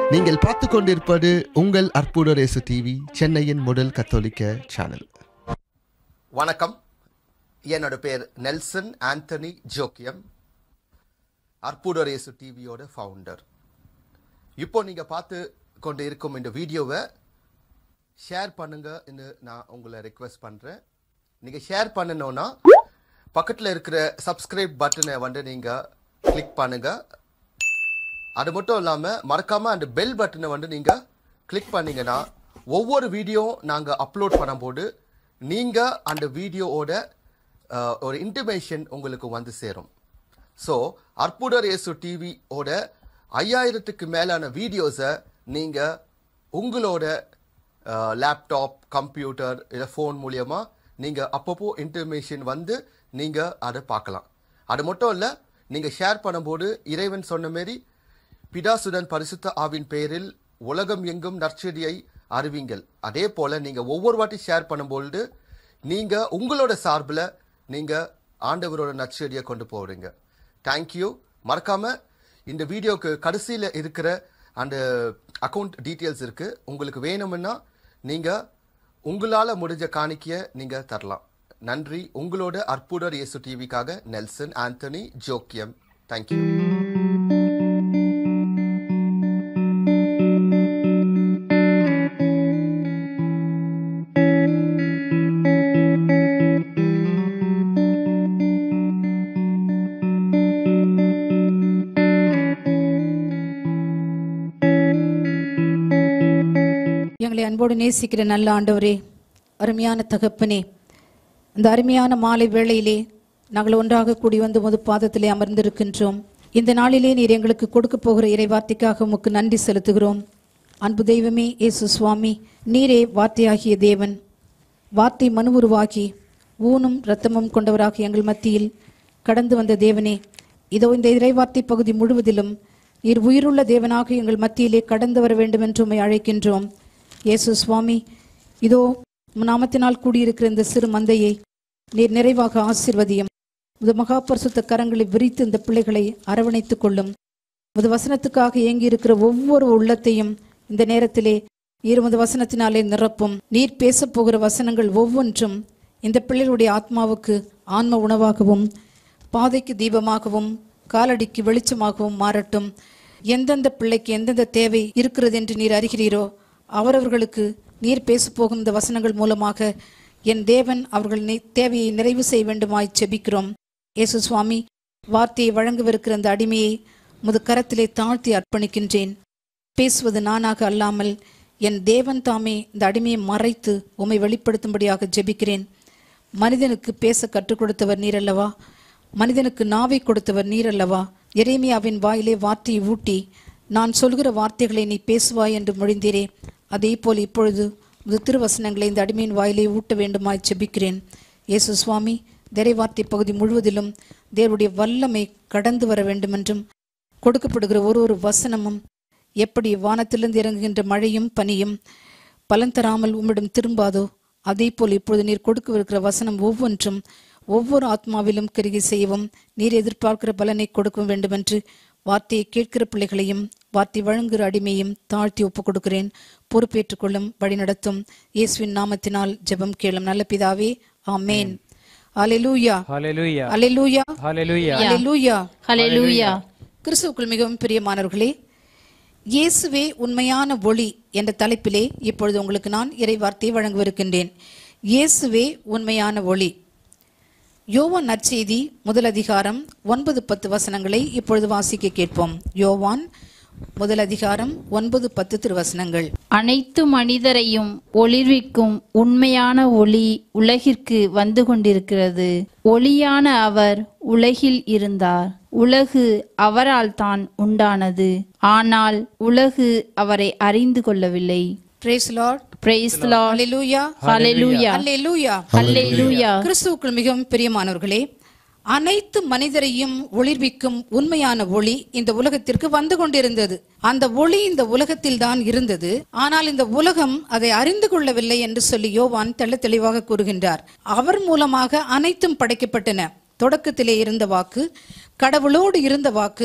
நீங்கள் பார்த்து கொண்டிருப்பது உங்கள் அற்புத ரேசு டிவி சென்னையின் முதல் கத்தோலிக்க சேனல் வணக்கம் என்னோட பேர் நெல்சன் ஆண்டனி ஜோக்கியம் அற்புதரேசு டிவியோட ஃபவுண்டர் இப்போ நீங்க பார்த்து கொண்டு இருக்கும் இந்த வீடியோவை ஷேர் பண்ணுங்கன்னு நான் உங்களை ரெக்வெஸ்ட் பண்றேன் நீங்க ஷேர் பண்ணணும்னா பக்கத்தில் இருக்கிற சப்ஸ்கிரைப் பட்டனை வந்து நீங்க கிளிக் பண்ணுங்க அது மட்டும் இல்லாமல் மறக்காம அந்த பெல் பட்டனை வந்து நீங்க கிளிக் பண்ணீங்கன்னா ஒவ்வொரு வீடியோ நாங்க அப்லோட் பண்ணும்போது நீங்க அந்த வீடியோவோட அஹ், ஒரு இன்டிமேஷன் உங்களுக்கு வந்து சேரும் ஸோ அற்புதர் இயேசு டிவியோட ஐயாயிரத்துக்கு மேலான வீடியோஸை நீங்க உங்களோட லேப்டாப் கம்ப்யூட்டர் இல்லை ஃபோன் மூலியமா நீங்க அப்பப்போ இன்டர்மேஷன் வந்து நீங்க அதை பார்க்கலாம் அது மட்டும் இல்லை நீங்க ஷேர் பண்ணும்போது இறைவன் சொன்ன மாரி பிதாசுடன் பரிசுத்த ஆவின் பெயரில் உலகம் எங்கும் நற்செடியை அறிவிங்கள் அதே போல நீங்க ஒவ்வொரு வாட்டி ஷேர் பண்ணும்பொழுது நீங்க உங்களோட சார்பில் நீங்க ஆண்டவரோட நற்செடியை கொண்டு போறீங்க தேங்க்யூ மறக்காம இந்த வீடியோக்கு கடைசியில் இருக்கிற அந்த அக்கவுண்ட் டீட்டெயில்ஸ் இருக்கு உங்களுக்கு வேணும்னா நீங்க உங்களால முடிஞ்ச காணிக்கைய நீங்க தரலாம் நன்றி உங்களோட அற்புதர் இயேசு டிவிக்காக நெல்சன் ஆண்டனி ஜோக்கியம் தேங்க்யூ எங்களை அன்போடு நேசிக்கிற நல்ல ஆண்டவரே அருமையான தகப்பனே இந்த அருமையான மாலை வேளையிலே நாங்கள் ஒன்றாக கூடி வந்து முது பாதத்திலே அமர்ந்திருக்கின்றோம் இந்த நாளிலே நீர் எங்களுக்கு கொடுக்க போகிற இறைவார்த்தைக்காக உமக்கு நன்றி செலுத்துகிறோம் அன்பு தெய்வமே இயேசு சுவாமி நீரே வார்த்தையாகிய தேவன் வார்த்தை மனு உருவாகி ஊனும் இரத்தமும் கொண்டவராக எங்கள் மத்தியில் கடந்து வந்த தேவனே இதோ இந்த இறைவார்த்தை பகுதி முழுவதிலும் நீர் உயிருள்ள தேவனாக எங்கள் மத்தியிலே கடந்து வர வேண்டும் என்று உம்மை அழைக்கின்றோம் இயேசு சுவாமி இதோ உம் நாமத்தினால் கூடியிருக்கிற இந்த சிறு மந்தையை நீர் நிறைவாக ஆசீர்வதியும் முது மகாபரிசுத்த கரங்களை விரித்து இந்த பிள்ளைகளை அரவணைத்துக் கொள்ளும் முது வசனத்துக்காக ஏங்கி இருக்கிற ஒவ்வொரு உள்ளத்தையும் இந்த நேரத்திலே இருபது வசனத்தினாலே நிரப்பும் நீர் பேசப் போகிற வசனங்கள் ஒவ்வொன்றும் இந்த பிள்ளைகளுடைய ஆத்மாவுக்கு ஆன்ம உணவாகவும் பாதைக்கு தீபமாகவும் காலடிக்கு வெளிச்சமாகவும் மாறட்டும் எந்தெந்த பிள்ளைக்கு எந்தெந்த தேவை இருக்கிறது என்று நீர் அறிகிறீரோ அவரவர்களுக்கு நீர் பேசப் போகும் இந்த வசனங்கள் மூலமாக என் தேவன் அவர்கள் நி- தேவையை நிறைவு செய்ய வேண்டுமாய் செபிக்கிறோம் இயேசு சுவாமி வார்த்தையை வழங்கவிருக்கிற அந்த அடிமையை முது கரத்திலே தாழ்த்தி அர்ப்பணிக்கின்றேன் பேசுவது நானாக அல்லாமல் என் தேவன் தாமே இந்த அடிமையை மறைத்து உம்மை வெளிப்படுத்தும்படியாக ஜெபிக்கிறேன் மனிதனுக்கு பேச கற்றுக் கொடுத்தவர் நீர் அல்லவா மனிதனுக்கு நாவை கொடுத்தவர் நீர் அல்லவா எரேமியாவின் வாயிலே வார்த்தையை ஊட்டி நான் சொல்கிற வார்த்தைகளை நீ பேசுவாய் என்று மொழிந்தீரே அதே போல் இப்பொழுது உமது திருவசனங்களை இந்த அடிமையின் வாயிலே ஊட்ட வேண்டுமாய் ஜெபிக்கிறேன் இயேசு சுவாமி திரை வார்த்தை பகுதி முழுவதிலும் தேவனுடைய வல்லமை கடந்து வர வேண்டுமென்றும் கொடுக்கப்படுகிற ஒரு ஒரு வசனமும் எப்படி வானத்திலிருந்து இறங்குகின்ற மழையும் பனியும் பலன் தராமல் உம்மிடம் திரும்பாதோ அதே போல் இப்பொழுது நீர் கொடுக்கவிருக்கிற வசனம் ஒவ்வொன்றும் ஒவ்வொரு ஆத்மாவிலும் கிருகி செய்யவும் நீர் எதிர்பார்க்கிற பலனை கொடுக்க வேண்டுமென்று வார்த்தையை கேட்கிற பிள்ளைகளையும் வார்த்தை வழங்குகிற அடிமையும் தாழ்த்தி ஒப்புக் கொடுக்கிறேன் பொறுப்பேற்றுக் கொள்ளும் வழிநடத்தும் இயேசுவின் நாமத்தினால் ஜெபம் கேளும் நல்ல பிதாவே ஆமேன் அலெலூயா Hallelujah. அலெலூயா Hallelujah. அலெலூயா ஹalleluya கிறிஸ்துவுக்குள் மிகவும் பிரியமானவர்களே இயேசுவே உண்மையான ஒளி என்ற தலைப்பிலே இப்பொழுது உங்களுக்கு நான் இறை வார்த்தையை வழங்கவிருக்கின்றேன் இயேசுவே உண்மையான ஒளி யோவான் நற்செய்தி முதல் அதிகாரம் ஒன்பது பத்து வசனங்களை இப்பொழுது வாசிக்க கேட்போம் யோவான் முதல் அதிகாரம் ஒன்பது பத்து திருவசனங்கள் அனைத்து மனிதரையும் ஒளிர்விக்கும் உண்மையான ஒளி உலகிற்கு வந்து கொண்டிருக்கிறது ஒளியான அவர் உலகில் இருந்தார் உலகு அவரால் தான் உண்டானது ஆனால் உலகு அவரை அறிந்து கொள்ளவில்லை பிரேஸ் லார்ட் பிரைஸ் லார்ட் ஹalleluya ஹalleluya ஹalleluya ஹalleluya கிறிஸ்துவுக்குள் மிகவும் பிரியமானவர்களே அனைத்து மனிதரையும் ஒளிர்விக்கும் உண்மையான ஒளி இந்த உலகத்திற்கு வந்து கொண்டிருந்தது அந்த ஒளி இந்த உலகத்தில் தான் இருந்தது ஆனால் இந்த உலகம் அதை அறிந்து கொள்ளவில்லை என்று சொல்லி யோவான் தெள்ள தெளிவாக கூறுகின்றார் அவர் மூலமாக அனைத்தும் படைக்கப்பட்டன தொடக்கத்திலே இருந்த வாக்கு கடவுளோடு இருந்த வாக்கு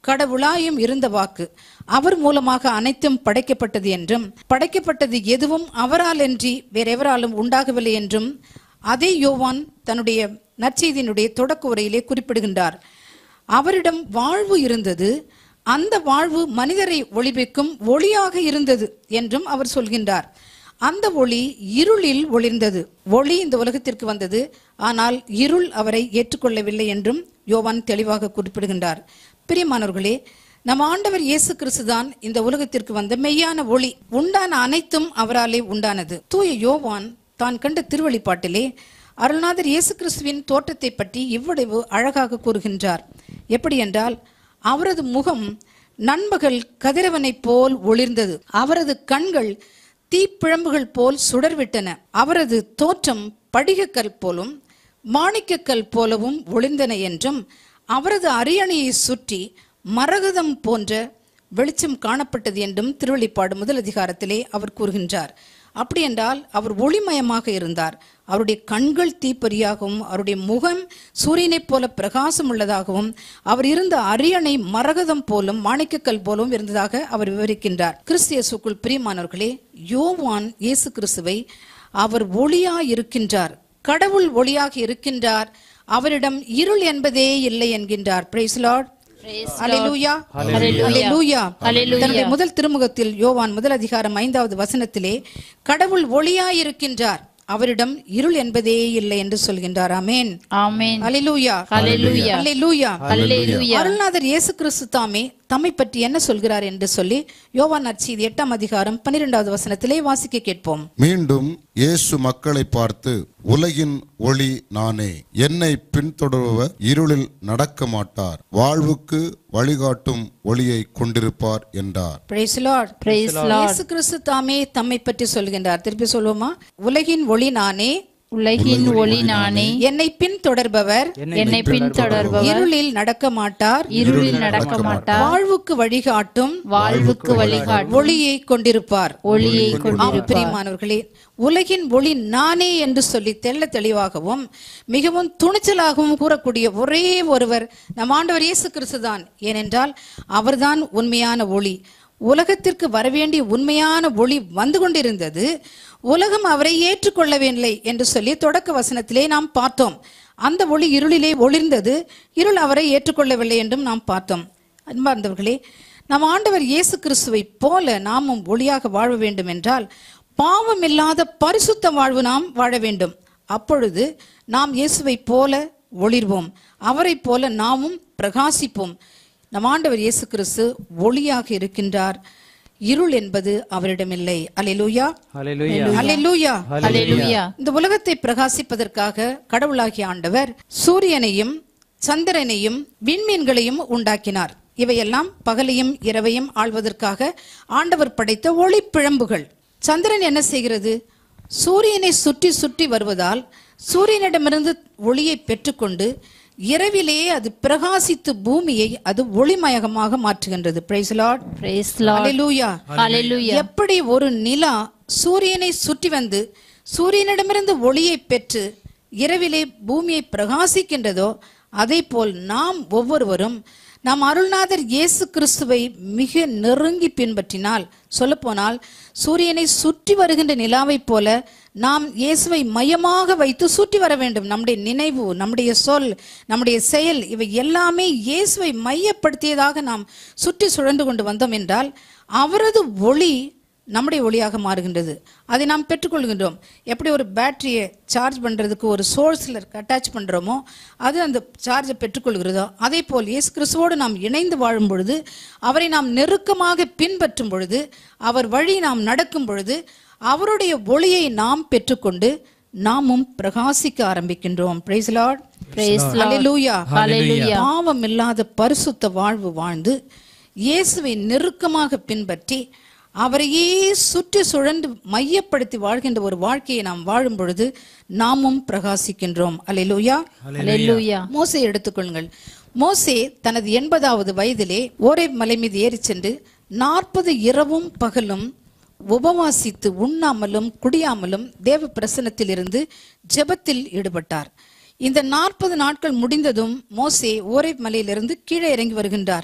கடவுளாயும் இருந்த வாக்கு அவர் மூலமாக அனைத்தும் படைக்கப்பட்டது என்றும் படைக்கப்பட்டது எதுவும் அவரால் அன்றி வேறெவராலும் உண்டாகவில்லை என்றும் அதே யோவான் தன்னுடைய நற்செய்தியினுடைய தொடக்க உரையிலே குறிப்பிடுகின்றார் அவரிடம் வாழ்வு இருந்தது அந்த வாழ்வு மனிதரை ஒளிபிக்கும் ஒளியாக இருந்தது என்றும் அவர் சொல்கின்றார் அந்த ஒளி இருளில் ஒளிர்ந்தது ஒளி இந்த உலகத்திற்கு வந்தது ஆனால் இருள் அவரை ஏற்றுக்கொள்ளவில்லை என்றும் யோவான் தெளிவாக குறிப்பிடுகின்றார் பிரியமானவர்களே நம் ஆண்டவர் இயேசு கிறிஸ்துதான் இந்த உலகத்திற்கு வந்த மெய்யான ஒளி உண்டான அனைத்தும் அவராலே உண்டானது தூய யோவான் தான் கண்ட திருவழிப்பாட்டிலே அருள்நாதர் இயேசு கிறிஸ்துவின் தோற்றத்தை பற்றி இவ்வளவு அழகாக கூறுகின்றார் எப்படி என்றால் அவரது முகம் நண்பகல் கதிரவனைப் போல் ஒளிர்ந்தது அவரது கண்கள் தீப்பிழம்புகள் போல் சுடர்விட்டன அவரது தோற்றம் படிகக்கல் போலும் மாணிக்கக்கல் போலவும் ஒளிர்ந்தன என்றும் அவரது அரியணையை சுற்றி மரகதம் போன்ற வெளிச்சம் காணப்பட்டது என்றும் திருவெளிப்பாடு முதல் அதிகாரத்திலே அவர் கூறுகின்றார் அப்படி என்றால் அவர் ஒளிமயமாக இருந்தார் அவருடைய கண்கள் தீப்பொறியாகவும் அவருடைய முகம் சூரியனைப் போல பிரகாசம் உள்ளதாகவும் அவர் இருந்த அரியணை மரகதம் போலும் மாணிக்கக்கல் போலும் இருந்ததாக அவர் விவரிக்கின்றார் கிறிஸ்தியசுக்குள் பிரியமானவர்களே யோவான் இயேசு கிறிஸ்துவை அவர் ஒளியாய் இருக்கின்றார் கடவுள் ஒளியாக இருக்கின்றார் அவரிடம் இருள் என்பதே இல்லை என்கின்றார் பிரைஸ் லார்ட் அல்லேலூயா அல்லேலூயா தன்னுடைய முதல் திருமுகத்தில் யோவான் முதல் அதிகாரம் ஐந்தாவது வசனத்திலே கடவுள் ஒளியாயிருக்கின்றார் அவரிடம் இருள் என்பதே இல்லை என்று சொல்கின்றார் ஆமென் ஆமென் அல்லேலூயா ஹalleluya அல்லேலூயா ஹalleluya அருள்நாதர் இயேசு கிறிஸ்து தாமே தம்மை பற்றி என்ன சொல்கிறார் என்று சொல்லி யோவான் நற்செய்தி எட்டாம் அதிகாரம் பன்னிரெண்டாவது வசனத்திலே வாசிக்க கேட்போம் மீண்டும் இயேசு மக்களை பார்த்து உலகின் ஒளி நானே என்னை பின்தொடர்பவர் இருளில் நடக்க மாட்டார் வாழ்வுக்கு வழிகாட்டும் ஒளியை கொண்டிருப்பார் என்றார் Praise the Lord. Praise the Lord. இயேசு கிறிஸ்து தாமே தம்மை பற்றி சொல்கின்றார் திருப்பி சொல்லுவோமா உலகின் ஒளி நானே உலகின் ஒளி நானே என்னை பின்தொடர்பவர் என்னை பின்தொடர்பவர் இருளில் நடக்க மாட்டார் இருளில் நடக்க மாட்டார் வாழ்வுக்கு வழிகாட்டும் வாழ்வுக்கு வழிகாட்டும் ஒளியை கொண்டிருப்பார் ஒளியை ஆம், கொண்டிருப்பார் பிரியமானவர்களே உலகின் ஒளி நானே என்று சொல்லி தெள்ள தெளிவாகவும் மிகவும் துணிச்சலாகவும் கூறக்கூடிய ஒரே ஒருவர் நம் ஆண்டவர் இயேசு கிறிஸ்துதான் ஏனென்றால் அவர்தான் உண்மையான ஒளி உலகத்திற்கு வரவேண்டிய உண்மையான ஒளி வந்து கொண்டிருந்தது உலகம் அவரை ஏற்றுக்கொள்ளவில்லை என்று சொல்லி தொடக்க வசனத்திலே நாம் பார்த்தோம் அந்த ஒளி இருளிலே ஒளிர்ந்தது இருள் அவரை ஏற்றுக்கொள்ளவில்லை என்றும் நாம் பார்த்தோம் அன்பார்ந்தவர்களே நம் ஆண்டவர் இயேசு கிறிஸ்துவை போல நாமும் ஒளியாக வாழ வேண்டும் என்றால் பாவம் இல்லாத பரிசுத்த வாழ்வு நாம் வாழ வேண்டும் அப்பொழுது நாம் இயேசுவை போல ஒளிர்வோம் அவரைப் போல நாமும் பிரகாசிப்போம் நம் ஆண்டவர் இயேசு கிறிஸ்து ஒளியாக இருக்கின்றார் இருள் என்பது அவரிடமில்லை அல்லேலூயா அல்லேலூயா ஹalleluya இந்த உலகத்தை பிரகாசிப்பதற்காக கடவுளாகிய ஆண்டவர் சூரியனையும் சந்திரனையும் விண்மீன்களையும் உண்டாக்கினார் இவையெல்லாம் பகலையும் இரவையும் ஆள்வதற்காக ஆண்டவர் படைத்த ஒளிப்பிழம்புகள் சந்திரன் என்ன செய்கிறது சூரியனை சுற்றி சுற்றி வருவதால் சூரியனிடமிருந்து ஒளியை பெற்றுக்கொண்டு இரவிலே அது பிரகாசித்து பூமியை அது ஒளிமயமாக மாற்றுகின்றது praise Lord praise the lord அல்லேலூயா ஹalleluya எப்படி ஒரு நிலா சூரியனை சுற்றி வந்து சூரியனிடமிருந்து ஒளியை பெற்று இரவிலே பூமியை பிரகாசிக்கின்றதோ அதே போல் நாம் ஒவ்வொருவரும் நாம் அருள்நாதர் இயேசு கிறிஸ்துவை மிக நெருங்கி பின்பற்றினால் சொல்லப்போனால் சூரியனை சுற்றி வருகின்ற நிலாவைப் போல நாம் இயேசுவை மையமாக வைத்து சுற்றி வர வேண்டும் நம்முடைய நினைவு நம்முடைய சொல் நம்முடைய செயல் இவை எல்லாமே இயேசுவை மையப்படுத்தியதாக நாம் சுற்றி சுழன்று கொண்டு வந்தோம் என்றால் அவரது ஒளி நம்முடைய ஒளியாக மாறுகின்றது அதை நாம் பெற்றுக்கொள்கின்றோம் எப்படி ஒரு பேட்டரியை சார்ஜ் பண்ணுறதுக்கு ஒரு சோர்ஸில் அட்டாச் பண்ணுறோமோ அது அந்த சார்ஜை பெற்றுக்கொள்கிறதோ அதே போல் இயேசு கிறிஸ்துவோடு நாம் இணைந்து வாழும் பொழுது அவரை நாம் நெருக்கமாக பின்பற்றும் பொழுது அவர் வழி நாம் நடக்கும் பொழுது அவருடைய ஒளியை நாம் பெற்றுக்கொண்டு நாமும் பிரகாசிக்க ஆரம்பிக்கின்றோம் praise Lord Praise the Lord. அல்லேலூயா Hallelujah. பாவம் இல்லாத பரிசுத்த வாழ்வு வாழ்ந்து இயேசுவை நெருக்கமாக பின்பற்றி அவரையே சுற்றி சுழன்று மையப்படுத்தி வாழ்கின்ற ஒரு வாழ்க்கையை நாம் வாழும் பொழுது நாமும் பிரகாசிக்கின்றோம் அல்லேலூயா ஹalleluya மோசே எடுத்துக்கொள்ளுங்கள் மோசே தனது எண்பதாவது வயதிலே ஓரே மலை மீது ஏறிச் சென்று நாற்பது இரவும் பகலும் உபவாசித்து உண்ணாமலும் குடியாமலும் தேவ பிரசனத்தில் இருந்து ஜெபத்தில் ஈடுபட்டார் இந்த நாற்பது நாட்கள் முடிந்ததும் மோசே ஓரே மலையிலிருந்து கீழே இறங்கி வருகின்றார்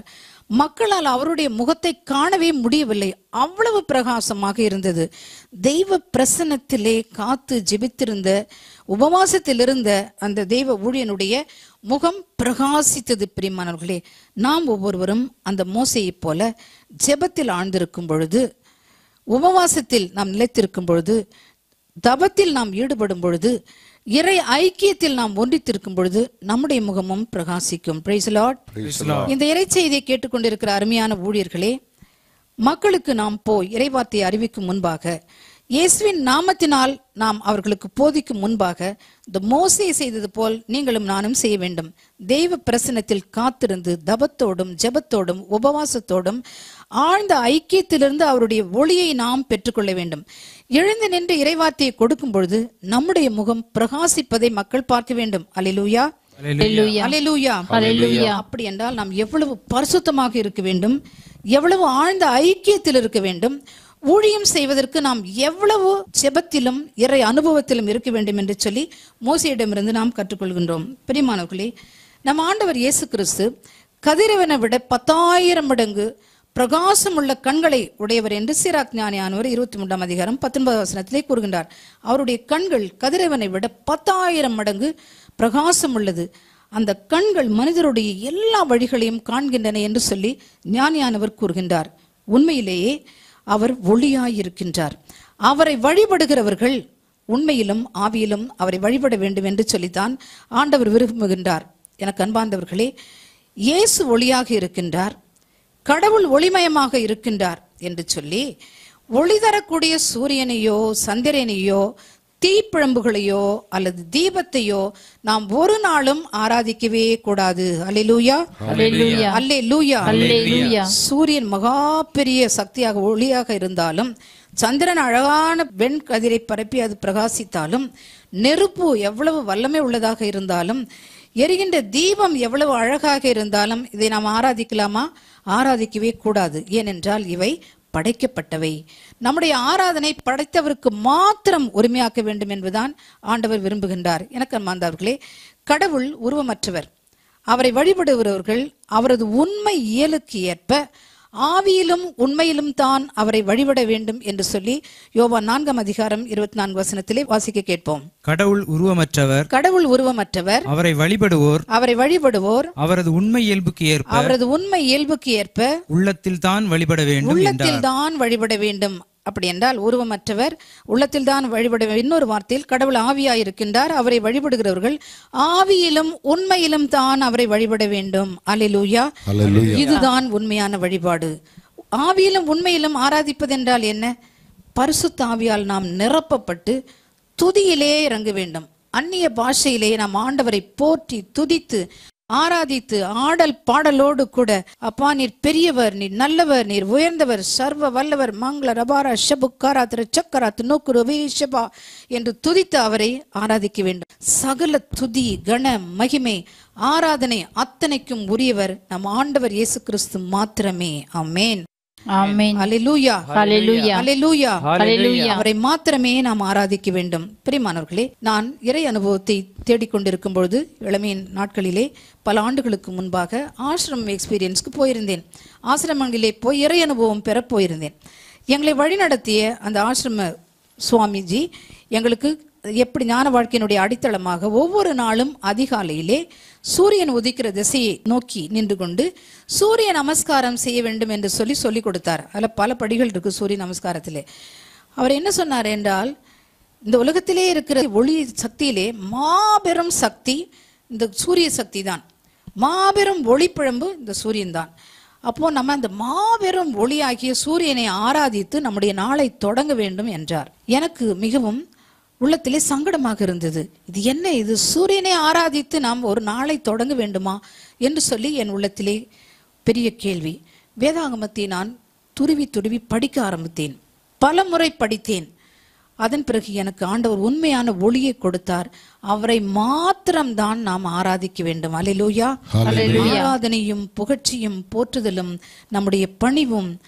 மக்களால் அவருடைய முகத்தை காணவே முடியவில்லை அவ்வளவு பிரகாசமாக இருந்தது தெய்வ பிரசன்னத்திலே காத்து ஜெபித்திருந்த உபவாசத்தில் இருந்த அந்த தெய்வ ஊழியனுடைய முகம் பிரகாசித்தது பிரியமானவர்களே நாம் ஒவ்வொருவரும் அந்த மோசையைப் போல ஜெபத்தில் ஆழ்ந்திருக்கும் பொழுது உபவாசத்தில் நாம் நிலைத்திருக்கும் பொழுது தபத்தில் நாம் ஈடுபடும் பொழுது இறை ஐக்கியத்தில் நாம் ஒன்றித்திருக்கும் பொழுது நம்முடைய முகமும் பிரகாசிக்கும் பிரைஸ் லார்ட் இந்த இறை செய்தியை கேட்டுக்கொண்டிருக்கிற அருமையான ஊழியர்களே மக்களுக்கு நாம் போய் இறைவார்த்தையை அறிவிக்கும் முன்பாக இயேசுவின் நாமத்தினால் நாம் அவர்களுக்கு போதிக்கும் முன்பாக இந்த மோசே செய்தது போல் நீங்களும் நானும் செய்ய வேண்டும் தெய்வ பிரசனத்தில் காத்திருந்து தபத்தோடும் ஜெபத்தோடும் உபவாசத்தோடும் ஆழ்ந்த ஐக்கியத்திலிருந்து அவருடைய ஒளியை நாம் பெற்றுக்கொள்ள வேண்டும் எழுந்து நின்று இறைவார்த்தையை கொடுக்கும் பொழுது நம்முடைய முகம் பிரகாசிப்பதை மக்கள் பார்க்க வேண்டும் அல்லேலூயா Hallelujah. அல்லேலூயா Hallelujah. அப்படி என்றால் நாம் எவ்வளவு பரிசுத்தமாக இருக்க வேண்டும் எவ்வளவு ஆழ்ந்த ஐக்கியத்தில் இருக்க வேண்டும் ஊழியம் செய்வதற்கு நாம் எவ்வளவு ஜெபத்திலும் இறை அனுபவத்திலும் இருக்க வேண்டும் என்று சொல்லி மோசையிடமிருந்து நாம் கற்றுக்கொள்கின்றோம் பிரியமானவர்களே நம் ஆண்டவர் இயேசு கிறிஸ்து கதிரவனை விட பத்தாயிரம் மடங்கு பிரகாசமுள்ள கண்களை உடையவர் என்று சீராக் ஞானியானவர் இருபத்தி மூன்றாம் அதிகாரம் பத்தொன்பதாம் வசனத்திலே கூறுகின்றார் அவருடைய கண்கள் கதிரவனை விட பத்தாயிரம் மடங்கு பிரகாசம் உள்ளது அந்த கண்கள் மனிதருடைய எல்லா வழிகளையும் காண்கின்றன என்று சொல்லி ஞானியானவர் கூறுகின்றார் உண்மையிலேயே அவர் ஒளியாயிருக்கின்றார் அவரை வழிபடுகிறவர்கள் உண்மையிலும் ஆவியிலும் அவரை வழிபட வேண்டும் என்று சொல்லித்தான் ஆண்டவர் விரும்புகின்றார் எனக்கு அன்பார்ந்தவர்களே இயேசு ஒளியாக இருக்கின்றார் கடவுள் ஒளிமயமாக இருக்கின்றார் என்று சொல்லி ஒளி தரக்கூடிய சூரியனையோ சந்திரனையோ தீப்பிழம்புகளையோ அல்லது தீபத்தையோ நாம் ஒரு நாளும் ஆராதிக்கவே கூடாது அல்லேலூயா Hallelujah. அல்லேலூயா Hallelujah. சூரியன் மகா பெரிய சக்தியாக ஒளியாக இருந்தாலும் சந்திரன் அழகான வெண் கதிரை பரப்பி அது பிரகாசித்தாலும் நெருப்பு எவ்வளவு வல்லமை உள்ளதாக இருந்தாலும் எரிகின்ற தீபம் எவ்வளவு அழகாக இருந்தாலும் இதை நாம் ஆராதிக்கலாமா ஆராதிக்கவே கூடாது ஏனென்றால் இவை படைக்கப்பட்டவை நம்முடைய ஆராதனை படைத்தவருக்கு மாத்திரம் உரிமையாக்க வேண்டும் என்பதுதான் ஆண்டவர் விரும்புகின்றார் எனக்கு அன்பார்ந்தவர்களே கடவுள் உருவமற்றவர் அவரை வழிபடுகிறவர்கள் அவரது உண்மை இயலுக்கு ஏற்ப ஆவியிலும் உண்மையிலும் தான் அவரை வழிபட வேண்டும் என்று சொல்லி யோவா நான்காம் அதிகாரம் இருபத்தி நான்கு வசனத்திலே வாசிக்க கேட்போம் கடவுள் உருவமற்றவர் கடவுள் உருவமற்றவர் அவரை வழிபடுவோர் அவரை வழிபடுவோர் அவரது உண்மை இயல்புக்கு ஏற்ப அவரது உண்மை இயல்புக்கு ஏற்ப உள்ளத்தில் தான் வழிபட வேண்டும் உள்ளத்தில் என்றார் தான் வழிபட வேண்டும் அப்படி என்றால் உருவமற்றவர் உள்ளத்தில் தான் வழிபட வேண்டும். இன்னொரு வார்த்தையில் கடவுள் ஆவியாய் இருக்கின்றார் அவரை வழிபடுகிறவர்கள் ஆவியிலும் உண்மையிலும் தான் அவரை வழிபட வேண்டும் அல்லேலூயா இதுதான் உண்மையான வழிபாடு ஆவியிலும் உண்மையிலும் ஆராதிப்பது என்றால் என்ன பரிசுத்த ஆவியால் நாம் நிரப்பப்பட்டு துதியிலே இறங்க வேண்டும் அந்நிய பாஷையிலே நாம் ஆண்டவரை போற்றி துதித்து ஆராதித்து ஆடல் பாடலோடு கூட அப்பா நீர் பெரியவர் நீர் நல்லவர் நீர் உயர்ந்தவர் சர்வ வல்லவர் மங்கள ரபாரா ஷபுக்காரா திரு சக்கரா நோக்குரு வீஷபா என்று துதித்து அவரை ஆராதிக்க வேண்டும் சகல துதி கண மகிமை ஆராதனை அத்தனைக்கும் உரியவர் நம் ஆண்டவர் இயேசு கிறிஸ்து மாத்திரமே ஆமென் ஆமென் அல்லேலூயா Hallelujah. அல்லேலூயா Hallelujah. அவரை மாத்திரமே நாம் ஆராதிக்க வேண்டும் பிரியமானவர்களே நான் இறை அனுபவத்தை தேடிக்கொண்டிருக்கும் பொழுது இளமையின் நாட்களிலே பல ஆண்டுகளுக்கு முன்பாக ஆசிரமம் எக்ஸ்பீரியன்ஸ்க்கு போயிருந்தேன் ஆசிரமங்களிலே போய் இறை அனுபவம் பெறப் போயிருந்தேன் எங்களை வழிநடத்திய அந்த ஆசிரம சுவாமிஜி எங்களுக்கு எப்படி ஞான வாழ்க்கையினுடைய அடித்தளமாக ஒவ்வொரு நாளும் அதிகாலையிலே சூரியன் உதிக்கிற திசையை நோக்கி நின்று கொண்டு சூரிய நமஸ்காரம் செய்ய வேண்டும் என்று சொல்லி சொல்லி கொடுத்தார் அதில் பல படிகள் இருக்கு சூரிய நமஸ்காரத்திலே அவர் என்ன சொன்னார் என்றால் இந்த உலகத்திலே இருக்கிற ஒளி சக்தியிலே மாபெரும் சக்தி இந்த சூரிய சக்தி தான் மாபெரும் ஒளிப்பிழம்பு இந்த சூரியன் தான் அப்போ நம்ம அந்த மாபெரும் ஒளியாகிய சூரியனை ஆராதித்து நம்முடைய நாளை தொடங்க வேண்டும் என்றார் எனக்கு மிகவும் உள்ளத்திலே சங்கடமாக இருந்தது இது என்ன இது சூரியனை ஆராதித்து நாம் ஒரு நாளை தொடங்க வேண்டுமா என்று சொல்லி என் உள்ளத்திலே பெரிய கேள்வி வேதாகமத்தை நான் துருவி துருவி படிக்க ஆரம்பித்தேன் பல முறை படித்தேன் அதன் பிறகு எனக்கு ஆண்டவர் உண்மையான ஒளியை கொடுத்தார் அவரை மாத்திரம்தான் நாம் ஆராதிக்க வேண்டும் அல்லேலூயா ஆராதனையும் புகழ்ச்சியும் போற்றுதலும் நம்முடைய பணிவும்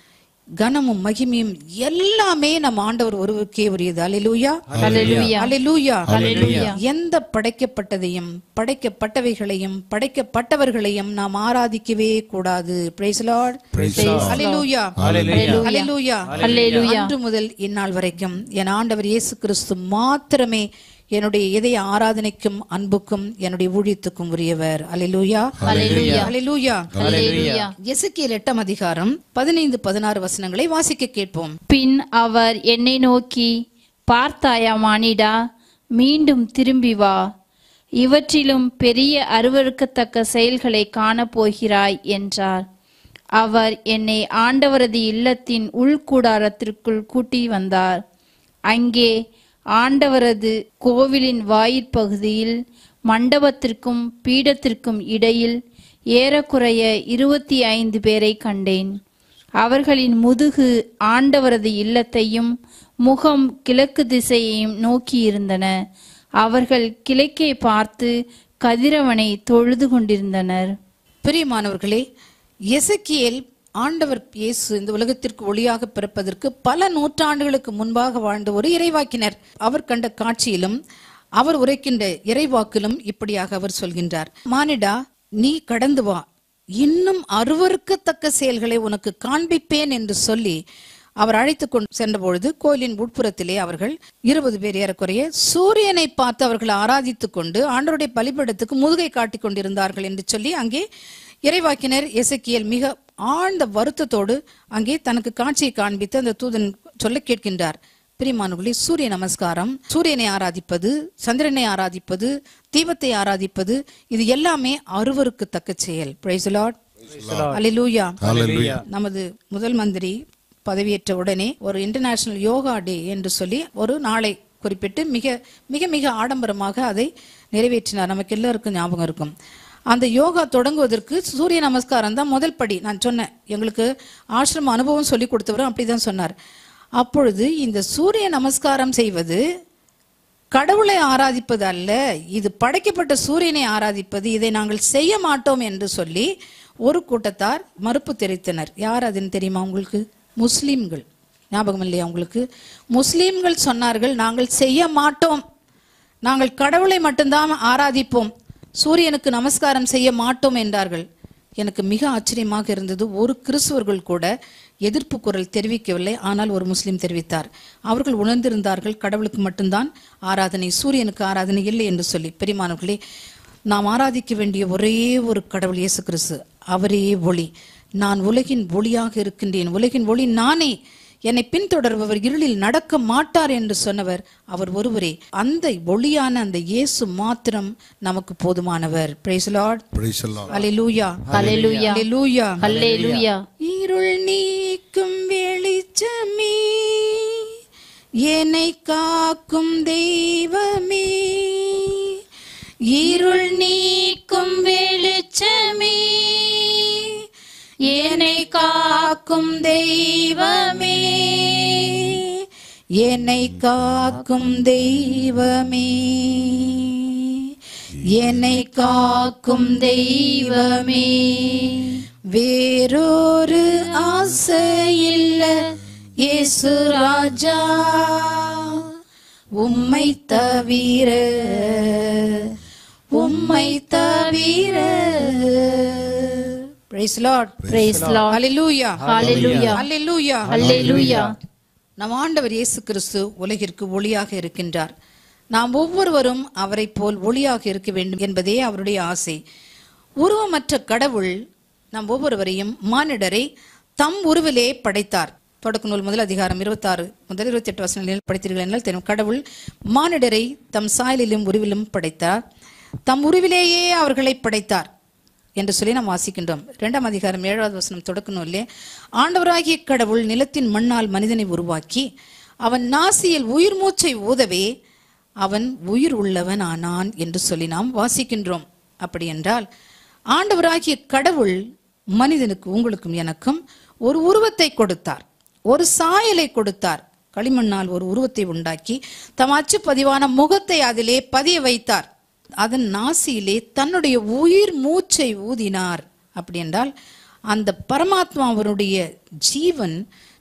கனமும் மகிமையும் எல்லாமே நம் ஆண்டவர் ஒருவருக்கே உரியது அல்லேலூயா Hallelujah. அல்லேலூயா Hallelujah. எந்த படைக்கப்பட்டதையும் படைக்கப்பட்டவைகளையும் படைக்கப்பட்டவர்களையும் நாம் ஆராதிக்கவே கூடாது பிரைஸ் லார்ட் அல்லேலூயா அல்லேலூயா Hallelujah. அன்று முதல் இந்நாள் வரைக்கும் என் ஆண்டவர் இயேசு கிறிஸ்து மாத்திரமே என்னுடைய இதய ஆராதனைக்கும் அன்புக்கும் என்னுடைய ஊழியத்துக்கும் உரியவர் அல்லேலூயா Hallelujah. அல்லேலூயா Hallelujah. எசேக்கியேல் எட்டாம் அதிகாரம் பதினைந்து பதினாறு வசனங்களை வாசிக்க கேட்போம் பின் அவர் என்னை நோக்கி பார்த்தாயா மானிடா மீண்டும் திரும்பி வா இவற்றிலும் பெரிய அருவருக்கத்தக்க செயல்களை காணப்போகிறாய் என்றார் அவர் என்னை ஆண்டவரது இல்லத்தின் உள்கூடாரத்திற்குள் கூட்டி வந்தார் அங்கே ஆண்டவரது கோவிலின் வாயிற்பகுதியில் மண்டபத்திற்கும் பீடத்திற்கும் இடையில் ஏறக்குறைய இருபத்தி ஐந்து பேரை கண்டேன் அவர்களின் முதுகு ஆண்டவரது இல்லத்தையும் முகம் கிழக்கு திசையையும் நோக்கியிருந்தன அவர்கள் கிழக்கே பார்த்து கதிரவனை தொழுது கொண்டிருந்தனர் பிரியமானவர்களே எசேக்கியேல் ஆண்டவர் இயேசு இந்த உலகத்திற்கு ஒளியாக பிறப்பதற்கு பல நூற்றாண்டுகளுக்கு முன்பாக வாழ்ந்த ஒரு இறைவாக்கினர் அவர் கண்ட காட்சியிலும் அவர் உரைக்கின்ற இறைவாக்கிலும் இப்படியாக அவர் சொல்கின்றார் மானிடா நீ கடந்து வா இன்னும் அருவருக்கத்தக்க செயல்களை உனக்கு காண்பிப்பேன் என்று சொல்லி அவர் அழைத்து கொண்டு சென்ற பொழுது கோயிலின் உட்புறத்திலே அவர்கள் இருபது பேர் ஏறக்குறைய சூரியனை பார்த்து அவர்கள் ஆராதித்துக் கொண்டு ஆண்டவருடைய பலிபீடத்துக்கு முதுகை காட்டிக் கொண்டிருந்தார்கள் என்று சொல்லி அங்கே இறைவாக்கினர் எசக்கியல் மிக ஆழ்ந்த வருத்தத்தோடு அங்கே தனக்கு காட்சியை காண்பித்து அந்த தூதன் சொல்ல கேட்கின்றார் பிரிமானுகளே சூரிய நமஸ்காரம் சூரியனை ஆராதிப்பது சந்திரனை ஆராதிப்பது தீபத்தை ஆராதிப்பது இது எல்லாமே அருவருக்கு தக்க செயல் பிரைஸ் லார்ட் அல்லேலூயா நமது முதல் மந்திரி பதவியேற்ற உடனே ஒரு இன்டர்நேஷனல் யோகா டே என்று சொல்லி ஒரு நாளை குறிப்பிட்டு மிக மிக மிக ஆடம்பரமாக அதை நிறைவேற்றினார் நமக்கு எல்லாருக்கும் ஞாபகம் இருக்கும் அந்த யோகா தொடங்குவதற்கு சூரிய நமஸ்காரம் தான் முதல் படி நான் சொன்னேன் எங்களுக்கு ஆசிரம அனுபவம் சொல்லி கொடுத்தவரும் அப்படிதான் சொன்னார் அப்பொழுது இந்த சூரிய நமஸ்காரம் செய்வது கடவுளை ஆராதிப்பது அல்ல இது படைக்கப்பட்ட சூரியனை ஆராதிப்பது இதை நாங்கள் செய்ய மாட்டோம் என்று சொல்லி ஒரு கூட்டத்தார் மறுப்பு தெரிவித்தனர் யார் அதுன்னு தெரியுமா உங்களுக்கு முஸ்லிம்கள் ஞாபகம் இல்லையா உங்களுக்கு முஸ்லிம்கள் சொன்னார்கள் நாங்கள் செய்ய மாட்டோம் நாங்கள் கடவுளை மட்டும்தான் ஆராதிப்போம் சூரியனுக்கு நமஸ்காரம் செய்ய மாட்டோம் என்றார்கள் எனக்கு மிக ஆச்சரியமாக இருந்தது ஒரு கிறிஸ்துவர்கள் கூட எதிர்ப்பு குரல் தெரிவிக்கவில்லை ஆனால் ஒரு முஸ்லிம் தெரிவித்தார் அவர்கள் உணர்ந்திருந்தார்கள் கடவுளுக்கு மட்டும்தான் ஆராதனை சூரியனுக்கு ஆராதனை இல்லை என்று சொல்லி பெரியமானவர்களே நாம் ஆராதிக்க வேண்டிய ஒரே ஒரு கடவுள் இயேசு கிறிஸ்து அவரே ஒளி நான் உலகின் ஒளியாக இருக்கின்றேன் உலகின் ஒளி நானே என்னை பின்தொடர்பவர் இருளில் நடக்க மாட்டார் என்று சொன்னவர் அவர் ஒருவரே அந்த ஒளியான அந்த இயேசு மாத்திரம் நமக்கு போதுமானவர் praise Lord Praise the Lord. அல்லேலூயா Hallelujah. அல்லேலூயா அல்லேலூயா இருள் நீக்கும் வெளிச்சமே என்னை காக்கும் தெய்வமே இருள் நீக்கும் வெளிச்சமே என்னை காக்கும் தெய்வமே என்னை காக்கும் தெய்வமே என்னை காக்கும் தெய்வமே வேறொரு ஆசையில்ல இயேசு ராஜா உம்மை தவிர உம்மை தவிர Praise Lord. Praise Lord. Hallelujah. Hallelujah. Hallelujah. அல்லேலூயா நம் ஆண்டவர் இயேசு கிறிஸ்து உலகிற்கு ஒளியாக இருக்கின்றார் நாம் ஒவ்வொருவரும் அவரைப் போல் ஒளியாக இருக்க வேண்டும் என்பதே அவருடைய ஆசை உருவமற்ற கடவுள் நம் ஒவ்வொருவரையும் மானிடரை தம் உருவிலே படைத்தார் தொடக்க நூல் முதல் அதிகாரம் இருபத்தாறு முதல் இருபத்தி எட்டு வசனங்களில் படித்தீர்கள் என்றால் தெரியும் கடவுள் மானிடரை தம் சாயலிலும் உருவிலும் படைத்தார் தம் உருவிலேயே அவர்களை படைத்தார் என்று சொல்லி நாம் வாசிக்கின்றோம் இரண்டாம் அதிகாரம் ஏழாவது வசனம் தொடக்க நூலிலே ஆண்டவராகிய கடவுள் நிலத்தின் மண்ணால் மனிதனை உருவாக்கி அவன் நாசியில் உயிர் மூச்சை ஊதவே அவன் உயிர் உள்ளவன் ஆனான் என்று சொல்லி நாம் வாசிக்கின்றோம் அப்படி என்றால் ஆண்டவராகிய கடவுள் மனிதனுக்கு உங்களுக்கும் எனக்கும் ஒரு உருவத்தை கொடுத்தார் ஒரு சாயலை கொடுத்தார் களிமண்ணால் ஒரு உருவத்தை உண்டாக்கி தம் அச்சு பதிவான முகத்தை அதிலே பதிய வைத்தார் அதன் நாசியிலே தன்னுடைய உயிர் மூச்சை ஊதினார் அப்படி என்றால் அந்த பரமாத்மாவனுடைய ஜீவன்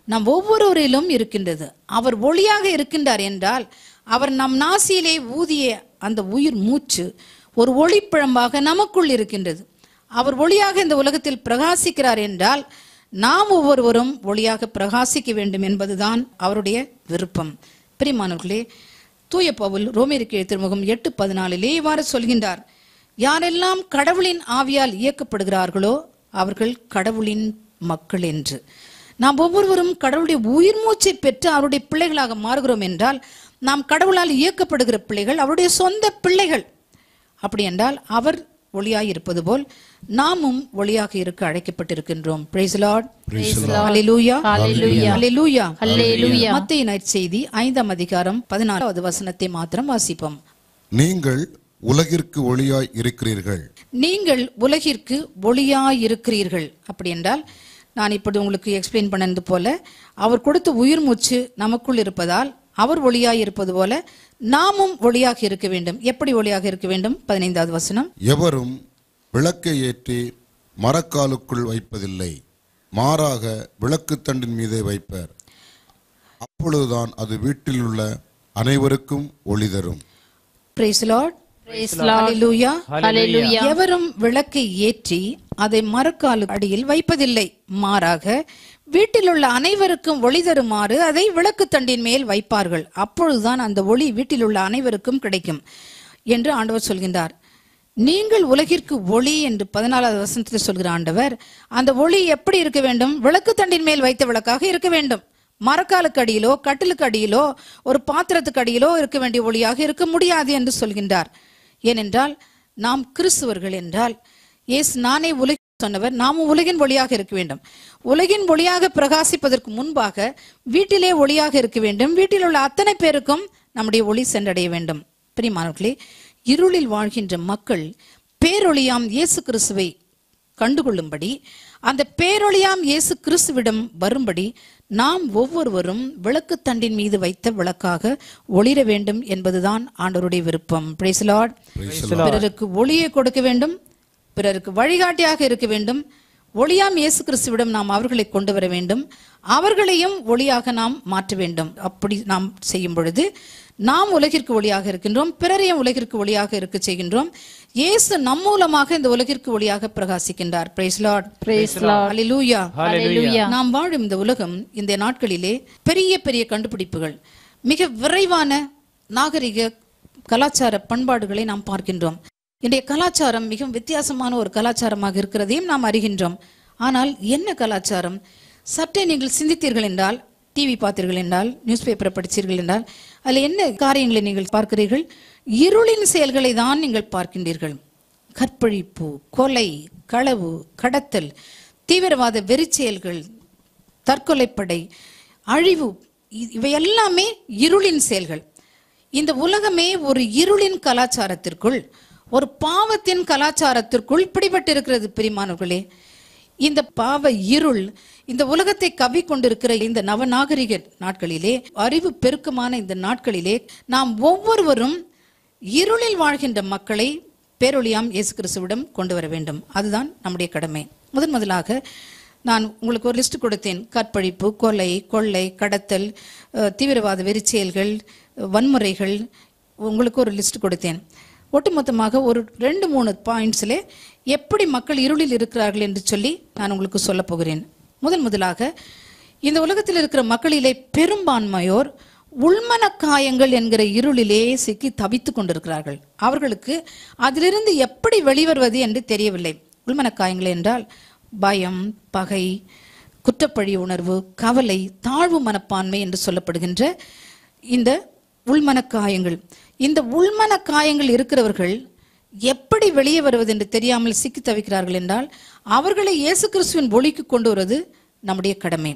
நம் ஒவ்வொருவரிலும் இருக்கின்றது அவர் ஒளியாக இருக்கின்றார் என்றால் அவர் நம் நாசியிலே ஊதிய அந்த உயிர் மூச்சு ஒரு ஒளிப்பிழம்பாக நமக்குள் இருக்கின்றது அவர் ஒளியாக இந்த உலகத்தில் பிரகாசிக்கிறார் என்றால் நாம் ஒவ்வொருவரும் ஒளியாக பிரகாசிக்க வேண்டும் என்பதுதான் அவருடைய விருப்பம் பிரிமானவர்களே தூய பவுல் ரோமேருக்கு திருமுகம் எட்டு பதினாலிலே இவ்வாறு சொல்கின்றார் யாரெல்லாம் கடவுளின் ஆவியால் இயக்கப்படுகிறார்களோ அவர்கள் கடவுளின் மக்கள் என்று நாம் ஒவ்வொருவரும் கடவுளுடைய உயிர் மூச்சை பெற்று அவருடைய பிள்ளைகளாக மாறுகிறோம் என்றால் நாம் கடவுளால் இயக்கப்படுகிற பிள்ளைகள் அவருடைய சொந்த பிள்ளைகள் அப்படி என்றால் அவர் ஒளியாய் இருப்பது போல் நாமும் ஒளியாக இருக்க அழைக்கப்பட்டிருக்கின்றோம் Praise the Lord. Hallelujah. Hallelujah. Hallelujah. Hallelujah. மத்தேயு நற்செய்தி ஐந்தாம் அதிகாரம் பதினாறாவது வசனத்தை மாத்திரம் வாசிப்போம் நீங்கள் உலகிற்கு ஒளியாய் இருக்கிறீர்கள் நீங்கள் உலகிற்கு ஒளியாய் இருக்கிறீர்கள் அப்படி என்றால் நான் இப்படி உங்களுக்கு எக்ஸ்பிளைன் பண்ணது போல அவர் கொடுத்த உயிர் மூச்சு நமக்குள் இருப்பதால் அவர் ஒளியாய் இருப்பது போல நாமும் ஒளியாக இருக்க வேண்டும் எப்படி ஒளியாக இருக்க வேண்டும் பதினைந்தாவது வசனம் எவரும் விளக்கை ஏற்றி மரக்காலுக்குள் வைப்பதில்லை மாறாக விளக்குத்தண்டின் மீதே வைப்பர் அப்பொழுதுதான் அது வீட்டில் உள்ள அனைவருக்கும் ஒளி தரும் Praise the Lord. Praise the Lord. Hallelujah. Hallelujah. எவரும் விளக்கை ஏற்றி அதை மரக்காலு அடியில் வைப்பதில்லை மாறாக வீட்டில் உள்ள அனைவருக்கும் ஒளி தருமாறு அதை விளக்கு தண்டின் மேல் வைப்பார்கள் அப்பொழுதுதான் அந்த ஒளி வீட்டில் உள்ள அனைவருக்கும் கிடைக்கும் என்று ஆண்டவர் சொல்கின்றார் நீங்கள் உலகிற்கு ஒளி என்று பதினாலாவது வசனத்தில் சொல்கிற ஆண்டவர் அந்த ஒளி எப்படி இருக்க வேண்டும் விளக்கு தண்டின் மேல் வைத்த விளக்காக இருக்க வேண்டும் மரக்காலுக்கு அடியிலோ கட்டிலுக்கு அடியிலோ ஒரு பாத்திரத்துக்கு அடியிலோ இருக்க வேண்டிய ஒளியாக இருக்க முடியாது என்று சொல்கின்றார் ஏனென்றால் நாம் கிறிஸ்துவர்கள் என்றால் இயேசு நானே உலக சொன்னவர் நாமும் உலகின் ஒளியாக இருக்க வேண்டும் உலகின் ஒளியாக பிரகாசிப்பதற்கு முன்பாக வீட்டிலே ஒளியாக இருக்க வேண்டும் வீட்டில் உள்ள அத்தனை பேருக்கும் நம்முடைய ஒளி சென்றடைய வேண்டும் பிரியமானவர்களே இருளில் வாழ்கின்ற மக்கள் பேரொளியாம் இயேசு கிறிஸ்துவை கண்டுகொள்ளும்படி அந்த பேரொளியாம் இயேசு கிறிஸ்துவிடம் வரும்படி நாம் ஒவ்வொருவரும் விளக்கு தண்டின் மீது வைத்த விளக்காக ஒளிர வேண்டும் என்பதுதான் ஆண்டவருடைய விருப்பம் Praise the Lord. பிறருக்கு ஒளியை கொடுக்க வேண்டும் பிறருக்கு வழிகாட்டியாக இருக்க வேண்டும் ஒளியாம் இயேசு கிறிஸ்துவிடம் நாம் அவர்களை கொண்டு வர வேண்டும் அவர்களையும் ஒளியாக நாம் மாற்ற வேண்டும் அப்படி நாம் செய்யும் பொழுது நாம் உலகிற்கு ஒளியாக இருக்கின்றோம் பிறரையும் உலகிற்கு ஒளியாக இருக்க செய்கின்றோம் இயேசு நம் மூலமாக இந்த உலகிற்கு ஒளியாக பிரகாசிக்கின்றார் praise Lord Praise the Lord. ஹalleluya Hallelujah. நாம் வாழும் இந்த உலகம் இந்த நாட்களிலே பெரிய பெரிய கண்டுபிடிப்புகள் மிக விரைவான நாகரிக கலாச்சார பண்பாடுகளை நாம் பார்க்கின்றோம் இன்றைய கலாச்சாரம் மிகவும் வித்தியாசமான ஒரு கலாச்சாரமாக இருக்கிறதையும் நாம் அறிகின்றோம் ஆனால் என்ன கலாச்சாரம் சற்றே நீங்கள் சிந்தித்தீர்கள் என்றால் டிவி பார்த்தீர்கள் என்றால் நியூஸ் பேப்பரை படித்தீர்கள் என்றால் அதில் என்ன காரியங்களை நீங்கள் பார்க்கிறீர்கள் இருளின் செயல்களை தான் நீங்கள் பார்க்கின்றீர்கள் கற்பழிப்பு கொலை களவு கடத்தல் தீவிரவாத வெறிச்செயல்கள் தற்கொலைப்படை அழிவு இ- இவை எல்லாமே இருளின் செயல்கள் இந்த உலகமே ஒரு இருளின் கலாச்சாரத்திற்குள் ஒரு பாவத்தின் கலாச்சாரத்திற்குள் பிடிபட்டிருக்கிறது பிரிமானவர்களே இந்த பாவ இருள் இந்த உலகத்தை கவி கொண்டிருக்கிற இந்த நவநாகரிக நாட்களிலே அறிவு பெருக்கமான இந்த நாட்களிலே நாம் ஒவ்வொருவரும் இருளில் வாழ்கின்ற மக்களை பேரொளியாம் இயேசு கிறிஸ்துவிடம் கொண்டு வர வேண்டும் அதுதான் நம்முடைய கடமை முதன் முதலாக நான் உங்களுக்கு ஒரு லிஸ்ட் கொடுத்தேன் கற்பழிப்பு கொலை கொள்ளை கடத்தல் அஹ், தீவிரவாத வெறிச்செயல்கள் வன்முறைகள் உங்களுக்கு ஒரு லிஸ்ட் கொடுத்தேன் ஒட்டுமொத்தமாக ஒரு ரெண்டு மூணு பாயிண்ட்ஸில் எப்படி மக்கள் இருளில் இருக்கிறார்கள் என்று சொல்லி நான் உங்களுக்கு சொல்லப் போகிறேன் முதன் முதலாக இந்த உலகத்தில் இருக்கிற மக்களிலே பெரும்பான்மையோர் உள்மன காயங்கள் என்கிற இருளிலே சிக்கி தவித்துக் கொண்டிருக்கிறார்கள் அவர்களுக்கு அதிலிருந்து எப்படி வெளிவருவது என்று தெரியவில்லை உள்மன காயங்கள் என்றால் பயம் பகை குற்றப்பழி உணர்வு கவலை தாழ்வு மனப்பான்மை என்று சொல்லப்படுகின்ற இந்த உள்மன காயங்கள் இந்த உள்மன காயங்கள் இருக்கிறவர்கள் எப்படி வெளியே வருவது என்று தெரியாமல் சிக்கி தவிக்கிறார்கள் என்றால் அவர்களை இயேசு கிறிஸ்துவின் ஒளிக்கு கொண்டு வருவது நம்முடைய கடமை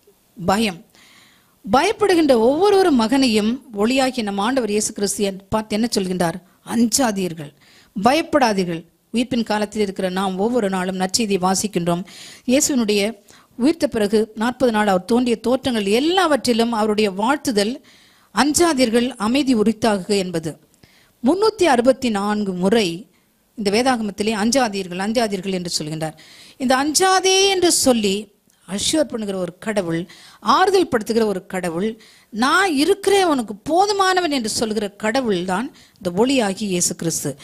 பயம் பயப்படுகின்ற ஒவ்வொரு மகனையும் ஒளியாகி நம் ஆண்டவர் இயேசு கிறிஸ்து பார்த்து என்ன சொல்கின்றார் அஞ்சாதீர்கள் பயப்படாதீர்கள் உயிர்ப்பின் காலத்தில் இருக்கிற நாம் ஒவ்வொரு நாளும் நற்செய்தியை வாசிக்கின்றோம் இயேசுவினுடைய உயிர்த்த பிறகு நாற்பது நாள் அவர் தோன்றிய தோற்றங்கள் எல்லாவற்றிலும் அவருடைய வாழ்த்துதல் அஞ்சாதீர்கள் அமைதி உரித்தாகுக என்பது முன்னூத்தி அறுபத்தி நான்கு முறை இந்த வேதாகமத்திலே அஞ்சாதீர்கள் அஞ்சாதீர்கள் என்று சொல்கின்றார் இந்த அஞ்சாதே என்று சொல்லி அஷ்யூர் பண்ணுகிற ஒரு கடவுள் ஆறுதல் படுத்துகிற ஒரு கடவுள் நான் இருக்கிறேன் உனக்கு போதுமானவன் என்று சொல்கிற கடவுள் தான் இந்த ஒளியாகி இயேசு கிறிஸ்து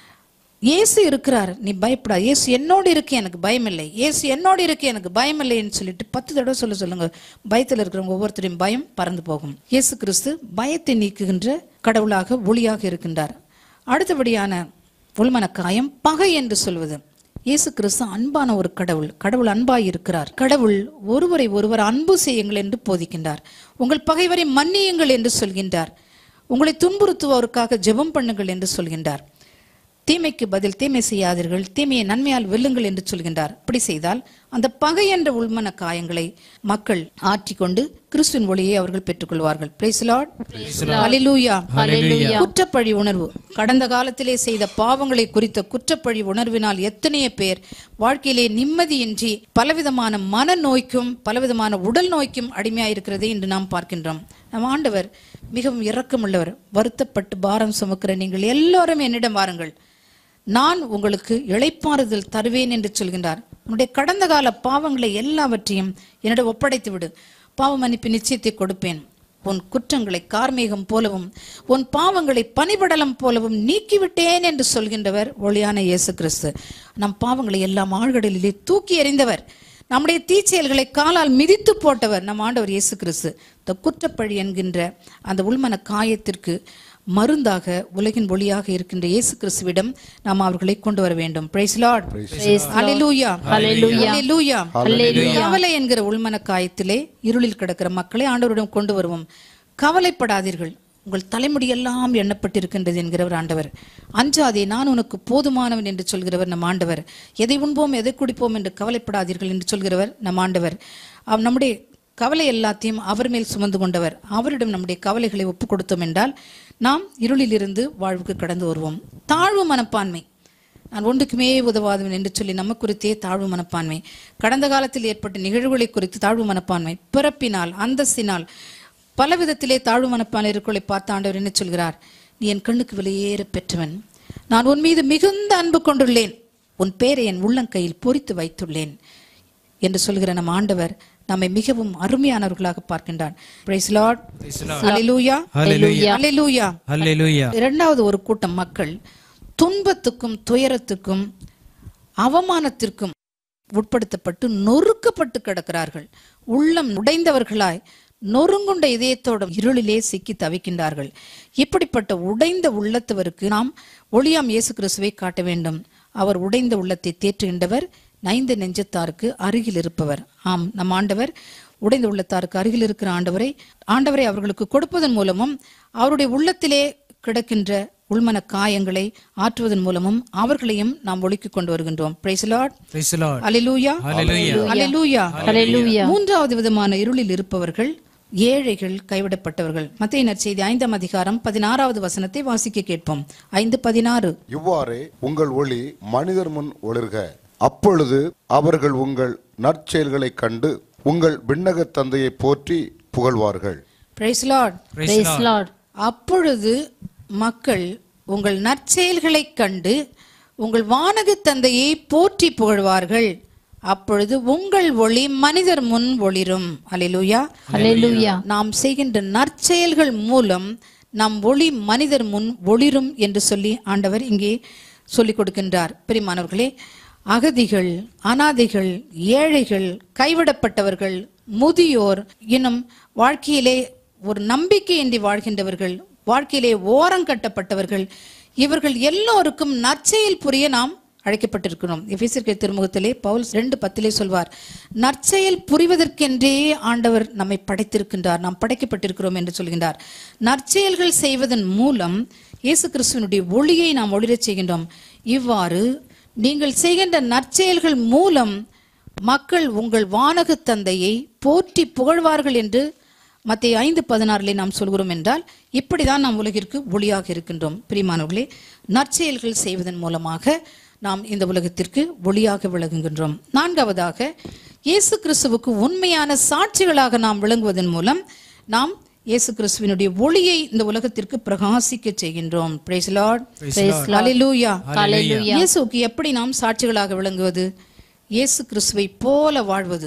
இயேசு இருக்கிறார் நீ பயப்படாத இயேசு என்னோடு இருக்கு எனக்கு பயம் இல்லை இயேசு என்னோடு இருக்கு எனக்கு பயம் இல்லைன்னு சொல்லிட்டு பத்து தடவை சொல்ல சொல்லுங்க பயத்தில் இருக்கிறவங்க ஒவ்வொருத்தரையும் பயம் பறந்து போகும் இயேசு கிறிஸ்து பயத்தை நீக்குகின்ற கடவுளாக ஒளியாக இருக்கின்றார் அடுத்தபடியான உள்மன காயம் பகை என்று சொல்வது இயேசு கிறிஸ்து அன்பான ஒரு கடவுள் கடவுள் அன்பாய் இருக்கிறார் கடவுள் ஒருவரை ஒருவர் அன்பு செய்யுங்கள் என்று போதிக்கின்றார் உங்கள் பகைவரை மன்னியுங்கள் என்று சொல்கின்றார் உங்களை துன்புறுத்துவோருக்காக ஜெபம் பண்ணுங்கள் என்று சொல்கின்றார் தீமைக்கு பதில் தீமை செய்யாதீர்கள் தீமையை நன்மையால் வெல்லுங்கள் என்று சொல்கின்றார் அப்படி செய்தால் அந்த பகை என்ற உள்மன காயங்களை மக்கள் ஆற்றிக்கொண்டு கிறிஸ்துவின் ஒளியை அவர்கள் பெற்றுக்கொள்வார்கள் Praise the Lord. Hallelujah. குற்றப்பழி உணர்வு கடந்த காலத்திலே செய்த பாவங்களை குறித்த குற்றப்பழி உணர்வினால் எத்தனைய பேர் வாழ்க்கையிலே நிம்மதியின்றி பலவிதமான மனநோய்க்கும் பலவிதமான உடல் நோய்க்கும் அடிமையாயிருக்கிறதை இன்று நாம் பார்க்கின்றோம் நம் ஆண்டவர் மிகவும் இரக்கமுள்ளவர் வருத்தப்பட்டு பாரம் சுமக்கிற நீங்கள் எல்லோரும் என்னிடம் வாருங்கள் நான் உங்களுக்கு இளைப்பாறுதல் தருவேன் என்று சொல்கின்றார் உன்னுடைய கடந்த கால பாவங்களை எல்லாவற்றையும் என்னிடம் ஒப்படைத்து விடு பாவ மன்னிப்பு நிச்சயத்தை கொடுப்பேன் உன் குற்றங்களை கார்மேகம் போலவும் உன் பாவங்களை பனிபடலம் போலவும் நீக்கிவிட்டேன் என்று சொல்கின்றவர் ஒளியான இயேசு கிறிஸ்து நம் பாவங்களை எல்லாம் ஆழ்கடலிலே தூக்கி எறிந்தவர் நம்முடைய தீச்செயல்களை காலால் மிதித்து போட்டவர் நம் ஆண்டவர் இயேசு கிறிஸ்து இந்த குற்றப்பழி என்கின்ற அந்த உள்மன காயத்திற்கு மருந்தாக உலகின் ஒளியாக இருக்கின்ற இயேசு கிறிஸ்துவிடம் நாம் அவர்களை கொண்டு வர வேண்டும் பிரைஸ் லார்ட் ஹalleluya ஹalleluya ஹalleluya கவலை என்கிற உள்மன காயத்திலே இருளில் கிடக்கிற மக்களை ஆண்டவரிடம் கொண்டு வருவோம் கவலைப்படாதீர்கள் உங்கள் தலைமுடியெல்லாம் எண்ணப்பட்டிருக்கின்றது என்கிறவர் ஆண்டவர் அஞ்சாதே நான் உனக்கு போதுமானவன் என்று சொல்கிறவர் நம் ஆண்டவர் எதை உண்போம் எதை குடிப்போம் என்று கவலைப்படாதீர்கள் என்று சொல்கிறவர் நம் ஆண்டவர் அவ் நம்முடைய கவலை எல்லாத்தையும் அவர் மேல் சுமந்து கொண்டவர் அவரிடம் நம்முடைய கவலைகளை ஒப்பு கொடுத்தோம் என்றால் நாம் இருளிலிருந்து வாழ்வுக்கு கடந்து வருவோம் தாழ்வு மனப்பான்மை நான் ஒன்றுக்குமே உதவாதவன் என்று சொல்லி நம்ம குறித்தே தாழ்வு மனப்பான்மை கடந்த காலத்தில் ஏற்பட்ட நிகழ்வுகளை குறித்து தாழ்வு மனப்பான்மை பிறப்பினால் அந்தஸ்தினால் பல விதத்திலே தாழ்வு மனப்பான்மை இருக்கிறவர்களை பார்த்த ஆண்டவர் என்ன சொல்கிறார் நீ என் கண்ணுக்கு வெளியேற பெற்றவன் நான் உன் மீது மிகுந்த அன்பு கொண்டுள்ளேன் உன் பேரை என் உள்ளங்கையில் பொறித்து வைத்துள்ளேன் என்று சொல்கிற நம் ஆண்டவர் நம்மை மிகவும் அருமையானவர்களாக பார்க்கின்றான் Praise the Lord. Hallelujah. Hallelujah. Hallelujah. ஹalleluya இரண்டாவது ஒரு கூட்டம் மக்கள் துன்பத்துக்கும் துயரத்துக்கும் அவமானத்திற்கும் உட்படுத்தப்பட்டு நொறுக்கப்பட்டு கிடக்கிறார்கள் உள்ளம் உடைந்தவர்களாய் நொறுங்குண்ட இதயத்தோட இருளிலே சிக்கி தவிக்கின்றார்கள் இப்படிப்பட்ட உடைந்த உள்ளத்தவருக்கு நாம் ஒளியாம் இயேசு கிறிஸ்துவை காட்ட வேண்டும் அவர் உடைந்த உள்ளத்தை தேற்றுகின்றவர் நைந்த நெஞ்சத்தாருக்கு அருகில் இருப்பவர் ஆம் நம் ஆண்டவர் உடைந்த உள்ளத்தாருக்கு அருகில் இருக்கிற ஆண்டவரை ஆண்டவரை அவர்களுக்கு கொடுப்பதன் மூலமும் அவருடைய உள்ளத்திலே கிடக்கின்ற உள்மன காயங்களை ஆற்றுவதன் மூலமும் அவர்களையும் நாம் ஒழுக்கிக் கொண்டு வருகின்றோம் Praise the Lord. praise the lord Hallelujah. Hallelujah. Hallelujah. மூன்றாவது விதமான இருளில் இருப்பவர்கள் ஏழைகள் கைவிடப்பட்டவர்கள் மத்திய நற்செய்தி ஐந்தாம் அதிகாரம் பதினாறாவது வசனத்தை வாசிக்க கேட்போம் ஐந்து பதினாறு இவ்வாறே உங்கள் ஒளி மனிதர் முன் ஒளிர்க அப்பொழுது அவர்கள் உங்கள் நற்செயல்களைக் கண்டு உங்கள் விண்ணகத் தந்தையை போற்றி புகழ்வார்கள் Praise the Lord. Praise Lord. அப்பொழுது மக்கள் உங்கள் நற்செயல்களைக் கண்டு உங்கள் வானகத் தந்தையை போற்றி புகழ்வார்கள் அப்பொழுது உங்கள் ஒளி மனிதர் முன் ஒளிரும் அல்லேலூயா Hallelujah. நாம் செய்கின்ற நற்செயல்கள் மூலம் நம் ஒளி மனிதர் முன் ஒளிரும் என்று சொல்லி ஆண்டவர் இங்கே சொல்லிக் கொடுக்கின்றார் பிரிமானவர்களே அகதிகள் அனாதைகள் ஏழைகள் கைவிடப்பட்டவர்கள் முதியோர் இன்னும் வாழ்க்கையிலே ஒரு நம்பிக்கையின்றி வாழ்கின்றவர்கள் வாழ்க்கையிலே ஓரம் கட்டப்பட்டவர்கள் இவர்கள் எல்லோருக்கும் நற்செயல் புரிய நாம் அழைக்கப்பட்டிருக்கிறோம் எபேசியர்கள் திருமுகத்திலே பவுல் ரெண்டு பத்திலே சொல்வார் நற்செயல் புரிவதற்கென்றே ஆண்டவர் நம்மை படைத்திருக்கின்றார் நாம் படைக்கப்பட்டிருக்கிறோம் என்று சொல்கின்றார் நற்செயல்கள் செய்வதன் மூலம் இயேசு கிறிஸ்துவனுடைய ஒளியை நாம் ஒளிரச் செய்கின்றோம் இவ்வாறு நீங்கள் செய்கின்ற நற்செயல்கள் மூலம் மக்கள் உங்கள் வானக தந்தையை போற்றி புகழ்வார்கள் என்று மத்திய ஐந்து பதினாறிலே நாம் சொல்கிறோம் என்றால் இப்படிதான் நாம் உலகிற்கு ஒளியாக இருக்கின்றோம் பிரிமானவர்களே நற்செயல்கள் செய்வதன் மூலமாக நாம் இந்த உலகத்திற்கு ஒளியாக விளங்குகின்றோம் நான்காவதாக இயேசு கிறிஸ்துவுக்கு உண்மையான சாட்சிகளாக நாம் விளங்குவதன் மூலம் நாம் இயேசு கிறிஸ்துவினுடைய ஒளியை இந்த உலகத்திற்கு பிரகாசிக்க செய்கின்றோம் Praise the Lord. Hallelujah. Hallelujah. இயேசுவுக்கு எப்படி நாம் சாட்சிகளாக விளங்குவது இயேசு கிறிஸ்துவை போல வாழ்வது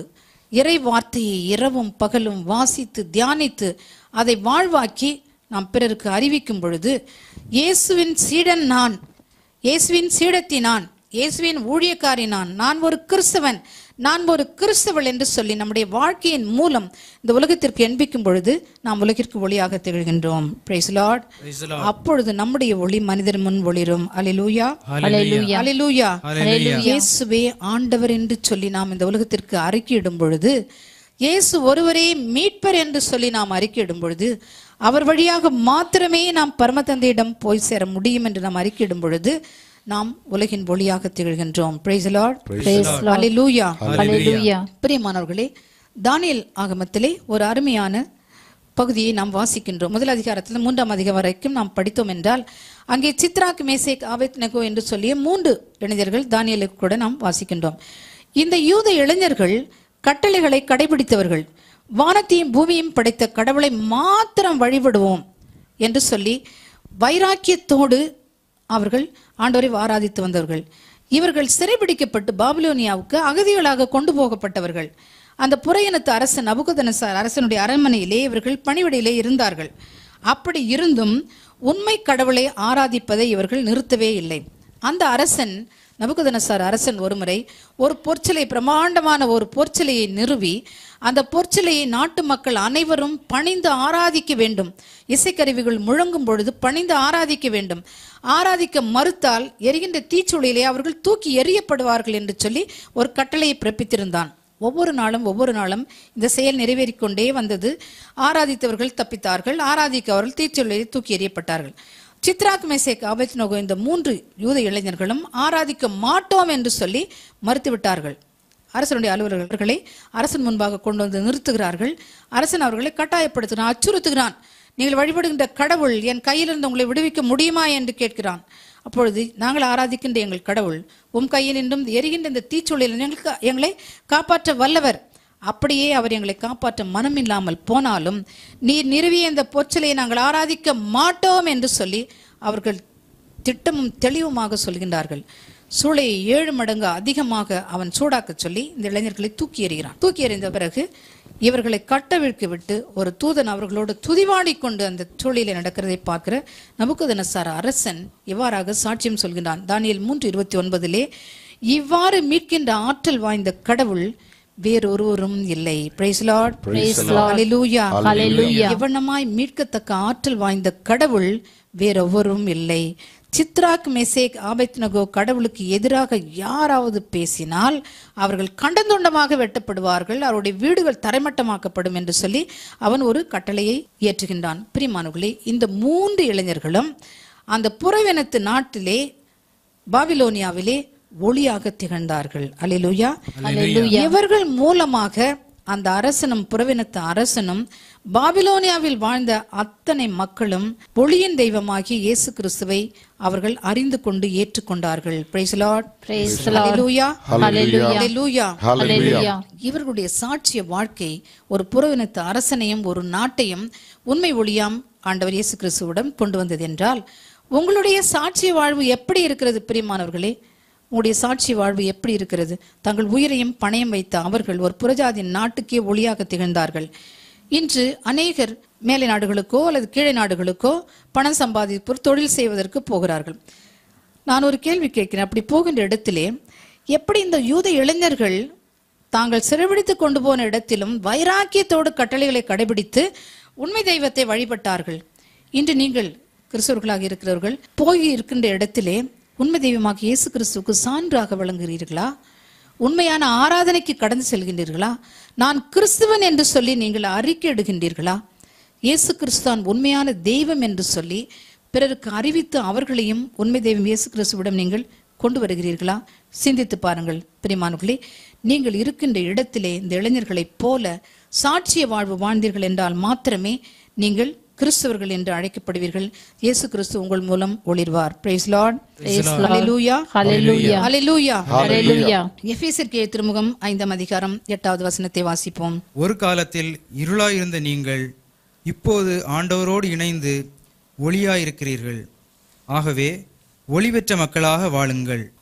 இறை வார்த்தையை இரவும் பகலும் வாசித்து தியானித்து அதை வாழ்வாக்கி நாம் பிறருக்கு அறிவிக்கும் பொழுது இயேசுவின் சீடன் நான் இயேசுவின் சீடத்தி நான் இயேசுவின் ஊழியக்காரி நான் நான் ஒரு கிறிஸ்தவன் நான் ஒரு கிறிஸ்தவள் என்று சொல்லி நம்முடைய வாழ்க்கையின் மூலம் இந்த உலகத்திற்கு எண்பிக்கும் பொழுது நாம் உலகிற்கு ஒளியாக திகழ்கின்றோம் பிரைஸ் லார்ட் அப்பொழுது நம்முடைய ஒளி மனிதர் முன் ஒளிரும் அலிலூயா Hallelujah. அலிலூயா Hallelujah. இயேசுவே ஆண்டவர் என்று சொல்லி நாம் இந்த உலகத்திற்கு அறிக்கையிடும் பொழுது இயேசு ஒருவரே மீட்பர் என்று சொல்லி நாம் அறிக்கையிடும் பொழுது அவர் வழியாக மாத்திரமே நாம் பரமதந்தையிடம் போய் சேர முடியும் என்று நாம் அறிக்கையிடும் பொழுது நாம் உலகின் ஒளியாக திகழ்கின்றோம் பிரைஸ் லார்ட் Praise Lord. அலிலூயா Hallelujah. பிரியமானவர்களே தானியேல் ஆகமத்திலே ஒரு அருமையான பகுதியை நாம் வாசிக்கின்றோம் முதல் அதிகாரத்தில் மூன்றாம் அதிகாரம் வரைக்கும் நாம் படித்தோம் என்றால் அங்கே சித்ராக் மேசேக் ஆபேத் நெகோ என்று சொல்லிய மூன்று இளைஞர்கள் தானியலுக்கு கூட நாம் வாசிக்கின்றோம் இந்த யூத இளைஞர்கள் கட்டளைகளை கடைபிடித்தவர்கள் வானத்தையும் பூமியையும் படைத்த கடவுளை மாத்திரம் வழிபடுவோம் என்று சொல்லி வைராக்கியத்தோடு அவர்கள் ஆண்டவரை ஆராதித்து வந்தவர்கள் இவர்கள் சிறைபிடிக்கப்பட்டு பாபிலோனியாவுக்கு அகதிகளாக கொண்டு போகப்பட்டவர்கள் அந்த புறையினத்து அரசன் நபுகதனசார் அரசனுடைய அரண்மனையிலே இவர்கள் பணிவிடையிலே இருந்தார்கள் அப்படி இருந்தும் உண்மை கடவுளை ஆராதிப்பதை இவர்கள் நிறுத்தவே இல்லை அந்த அரசன் நபுகதனசார் அரசன் ஒருமுறை ஒரு பொற்சிலை பிரமாண்டமான ஒரு பொற்சிலையை நிறுவி அந்த பொற்சிலையை நாட்டு மக்கள் அனைவரும் பணிந்து ஆராதிக்க வேண்டும் இசைக்கருவிகள் முழங்கும் பொழுது பணிந்து ஆராதிக்க வேண்டும் ஆராதிக்க மறுத்தால் எரிகின்ற தீச்சுளையிலே அவர்கள் தூக்கி எறியப்படுவார்கள் என்று சொல்லி ஒரு கட்டளையை பிறப்பித்திருந்தான் ஒவ்வொரு நாளும் ஒவ்வொரு நாளும் இந்த செயல் நிறைவேறிக் கொண்டே வந்தது ஆராதித்தவர்கள் தப்பித்தார்கள் ஆராதிக்கவர்கள் தீச்சுளையை தூக்கி எறியப்பட்டார்கள் சித்ராக் மேசேக் அபத்னோகோ இந்த மூன்று யூத இளைஞர்களும் ஆராதிக்க மாட்டோம் என்று சொல்லி மறுத்துவிட்டார்கள் அரசனுடைய அலுவலர்களை அரசன் முன்பாக கொண்டு வந்து நிறுத்துகிறார்கள் அரசன் அவர்களை கட்டாயப்படுத்துகிறான் அச்சுறுத்துகிறான் நீங்கள் வழிபடுகின்ற கடவுள் என் கையிலிருந்து உங்களை விடுவிக்க முடியுமா என்று கேட்கிறான் அப்பொழுது நாங்கள் ஆராதிக்கின்ற எங்கள் கடவுள் உம் கையில் நின்றும் எரிகின்ற இந்த தீச்சூழலில் எங்களுக்கு எங்களை காப்பாற்ற வல்லவர் அப்படியே அவர் எங்களை காப்பாற்ற மனமில்லாமல் போனாலும் நீர் நிறுவிய இந்த பொச்சலை நாங்கள் ஆராதிக்க மாட்டோம் என்று சொல்லி அவர்கள் திட்டமும் தெளிவுமாக சொல்கின்றார்கள் சூளையை ஏழு மடங்கு அதிகமாக அவன் சூடாக்கச் சொல்லி இந்த இளைஞர்களை தூக்கி எறிகிறான் தூக்கி எறிந்த பிறகு இவர்களை கட்டவிழ்க்கு விட்டு ஒரு தூதன் அவர்களோடு துதிவாடி கொண்டு அந்த சூழலில் நடக்கிறதை பார்க்கிற நபுக்கதனசார அரசன் இவ்வாறாக சாட்சியம் சொல்கின்றான் தானியேல் மூன்று இருபத்தி ஒன்பதிலே இவ்வாறு மீட்கின்ற ஆற்றல் வாய்ந்த கடவுள் வேறொருவரும் இல்லை பிரைஸ் லார்ட் Praise Lord. ஹalleluya Hallelujah. எவனமாய் மீட்கத்தக்க ஆற்றல் வாய்ந்த கடவுள் வேறொருவரும் இல்லை சித்ராக் மெசேக் ஆபத்னகோ கடவுளுக்கு எதிராக யாராவது பேசினால் அவர்கள் கண்டந்துண்டமாக வெட்டப்படுவார்கள் அவருடைய வீடுகள் தரைமட்டமாக்கப்படும் என்று சொல்லி அவன் ஒரு கட்டளையை இயற்றுகின்றான் பிரிமானுகளே இந்த மூன்று இளைஞர்களும் அந்த புறவெனத்து நாட்டிலே பாபிலோனியாவிலே ஒளியாக திகழ்ந்தார்கள் அல்லேலூயா Hallelujah. இவர்கள் மூலமாக அந்த அரசனும் புறவினத்து அரசனும் பாபிலோனியாவில் வாழ்ந்த அத்தனை மக்களும் ஒளியின் தெய்வமாகிய இயேசு கிறிஸ்துவை அவர்கள் அறிந்து கொண்டு ஏற்றுக்கொண்டார்கள் Praise the Lord. Praise the Lord. Hallelujah. Hallelujah. Hallelujah. Hallelujah. இவர்களுடைய சாட்சிய வாழ்க்கை ஒரு புறவினத்து அரசனையும் ஒரு நாட்டையும் உண்மை ஒளியாம் ஆண்டவர் இயேசு கிறிஸ்துவிடம் கொண்டு வந்தது என்றால் உங்களுடைய சாட்சிய வாழ்வு எப்படி இருக்கிறது பிரியமானவர்களே உங்களுடைய சாட்சி வாழ்வு எப்படி இருக்கிறது தங்கள் உயிரையும் பணயம் வைத்த அவர்கள் ஒரு புறஜாதியின் நாட்டுக்கே ஒளியாக திகழ்ந்தார்கள் இன்று அநேகர் மேலை நாடுகளுக்கோ அல்லது கீழே நாடுகளுக்கோ பணம் சம்பாதிப்போர் தொழில் செய்வதற்கு போகிறார்கள் நான் ஒரு கேள்வி கேட்கிறேன் அப்படி போகின்ற இடத்திலே எப்படி இந்த யூத இளைஞர்கள் தாங்கள் சிறைபிடித்து கொண்டு போன இடத்திலும் வைராக்கியத்தோடு கட்டளைகளை கடைபிடித்து உண்மை தெய்வத்தை வழிபட்டார்கள் இன்று நீங்கள் கிறிஸ்தவர்களாக இருக்கிறவர்கள் போய் இருக்கின்ற இடத்திலே உண்மை தெய்வமாக இயேசு கிறிஸ்துவுக்கு சான்றாக விளங்குகிறீர்களா உண்மையான ஆராதனைக்கு கடந்து செல்கின்றீர்களா நான் கிறிஸ்துவன் என்று சொல்லி நீங்கள் அறிக்கையிடுகின்றீர்களா இயேசு கிறிஸ்தான் உண்மையான தெய்வம் என்று சொல்லி பிறருக்கு அறிவித்து அவர்களையும் உண்மை தெய்வம் இயேசு கிறிஸ்துவிடம் நீங்கள் கொண்டு வருகிறீர்களா சிந்தித்து பாருங்கள் பிரிமானுகளே நீங்கள் இருக்கின்ற இடத்திலே இந்த இளைஞர்களைப் போல சாட்சிய வாழ்வு வாழ்ந்தீர்கள் என்றால் மாத்திரமே நீங்கள் கிறிஸ்தவர்கள் என்று அழைக்கப்படுவீர்கள் இயேசு கிறிஸ்து உங்கள் மூலம் ஒளிர்வார் பிரைஸ் லார்ட் ஹalleluya Hallelujah. ஹalleluya Hallelujah. எபேசியருக்கு திருமுகம் ஐந்தாம் அதிகாரம் எட்டாவது வசனத்தை வாசிப்போம் ஒரு காலத்தில் இருளாயிருந்த நீங்கள் இப்போது ஆண்டவரோடு இணைந்து ஒளியாயிருக்கிறீர்கள் ஆகவே ஒளி பெற்ற மக்களாக வாழுங்கள்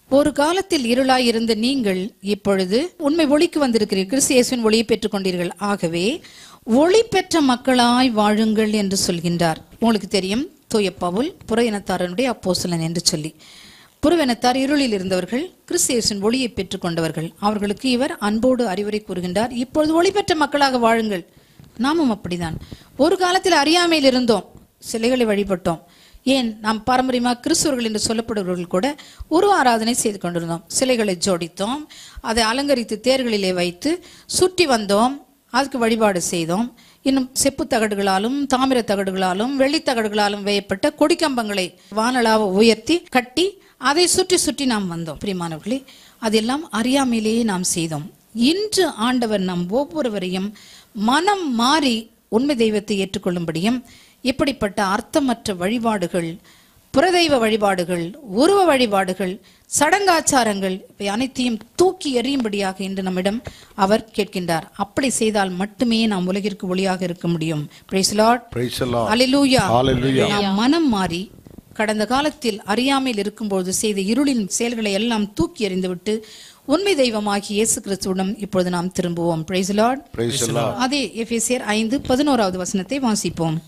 ஒரு காலத்தில் இருளாய் இருந்த நீங்கள் இப்பொழுது உண்மை ஒளிக்கு வந்திருக்கிறீர்கள் கிறிஸ்து இயேசுவின் ஒளியை பெற்றுக் கொண்டீர்கள் ஆகவே ஒளி பெற்ற மக்களாய் வாழுங்கள் என்று சொல்கின்றார் உங்களுக்கு தெரியும் தூய பவுல் புற இனத்தாரனுடைய அப்போஸ்தலன் என்று சொல்லி புறவினத்தார் இருளில் இருந்தவர்கள் கிறிஸ்து இயேசுவின் ஒளியை பெற்றுக் கொண்டவர்கள் அவர்களுக்கு இவர் அன்போடு அறிவுரை கூறுகின்றார் இப்பொழுது ஒளி பெற்ற மக்களாக வாழுங்கள் நாமும் அப்படிதான் ஒரு காலத்தில் அறியாமையில் இருந்தோம் சிலைகளை வழிபட்டோம் ஏன் நாம் பாரம்பரியமாக கிறிஸ்துவர்கள் என்று சொல்லப்படுபவர்கள் கூட உருவ ஆராதனை செய்து கொண்டிருந்தோம் சிலைகளை ஜோடித்தோம் அதை அலங்கரித்து தேர்களிலே வைத்து சுற்றி வந்தோம் அதுக்கு வழிபாடு செய்தோம் இன்னும் செப்பு தகடுகளாலும் தாமிர தகடுகளாலும் வெள்ளி தகடுகளாலும் வேயப்பட்ட கொடிக்கம்பங்களை வானளாவ உயர்த்தி கட்டி அதை சுற்றி சுற்றி நாம் வந்தோம் பிரியமானவர்களே அதெல்லாம் அறியாமையிலேயே நாம் செய்தோம் இன்று ஆண்டவர் நம் ஒவ்வொருவரையும் மனம் மாறி உண்மை தெய்வத்தை ஏற்றுக்கொள்ளும்படியும் இப்படிப்பட்ட அர்த்தமற்ற வழிபாடுகள் புறதெய்வ வழிபாடுகள் உருவ வழிபாடுகள் சடங்காச்சாரங்கள் இவை அனைத்தையும் தூக்கி எறியும்படியாக இன்று நம்மிடம் அவர் கேட்கின்றார் அப்படி செய்தால் மட்டுமே நாம் உலகிற்கு ஒளியாக இருக்க முடியும் Praise the Lord. Praise the Lord. Hallelujah. Hallelujah. நாம் மனம் மாறி கடந்த காலத்தில் அறியாமையில் இருக்கும்போது செய்த இருளின் செயல்களை எல்லாம் தூக்கி எறிந்துவிட்டு உண்மை தெய்வமாகி இயேசு கிறிஸ்துவிடம் இப்பொழுது நாம் திரும்புவோம் Praise the Lord. Praise the Lord. அதே எபேசியர் ஐந்து பதினோராவது வசனத்தை வாசிப்போம்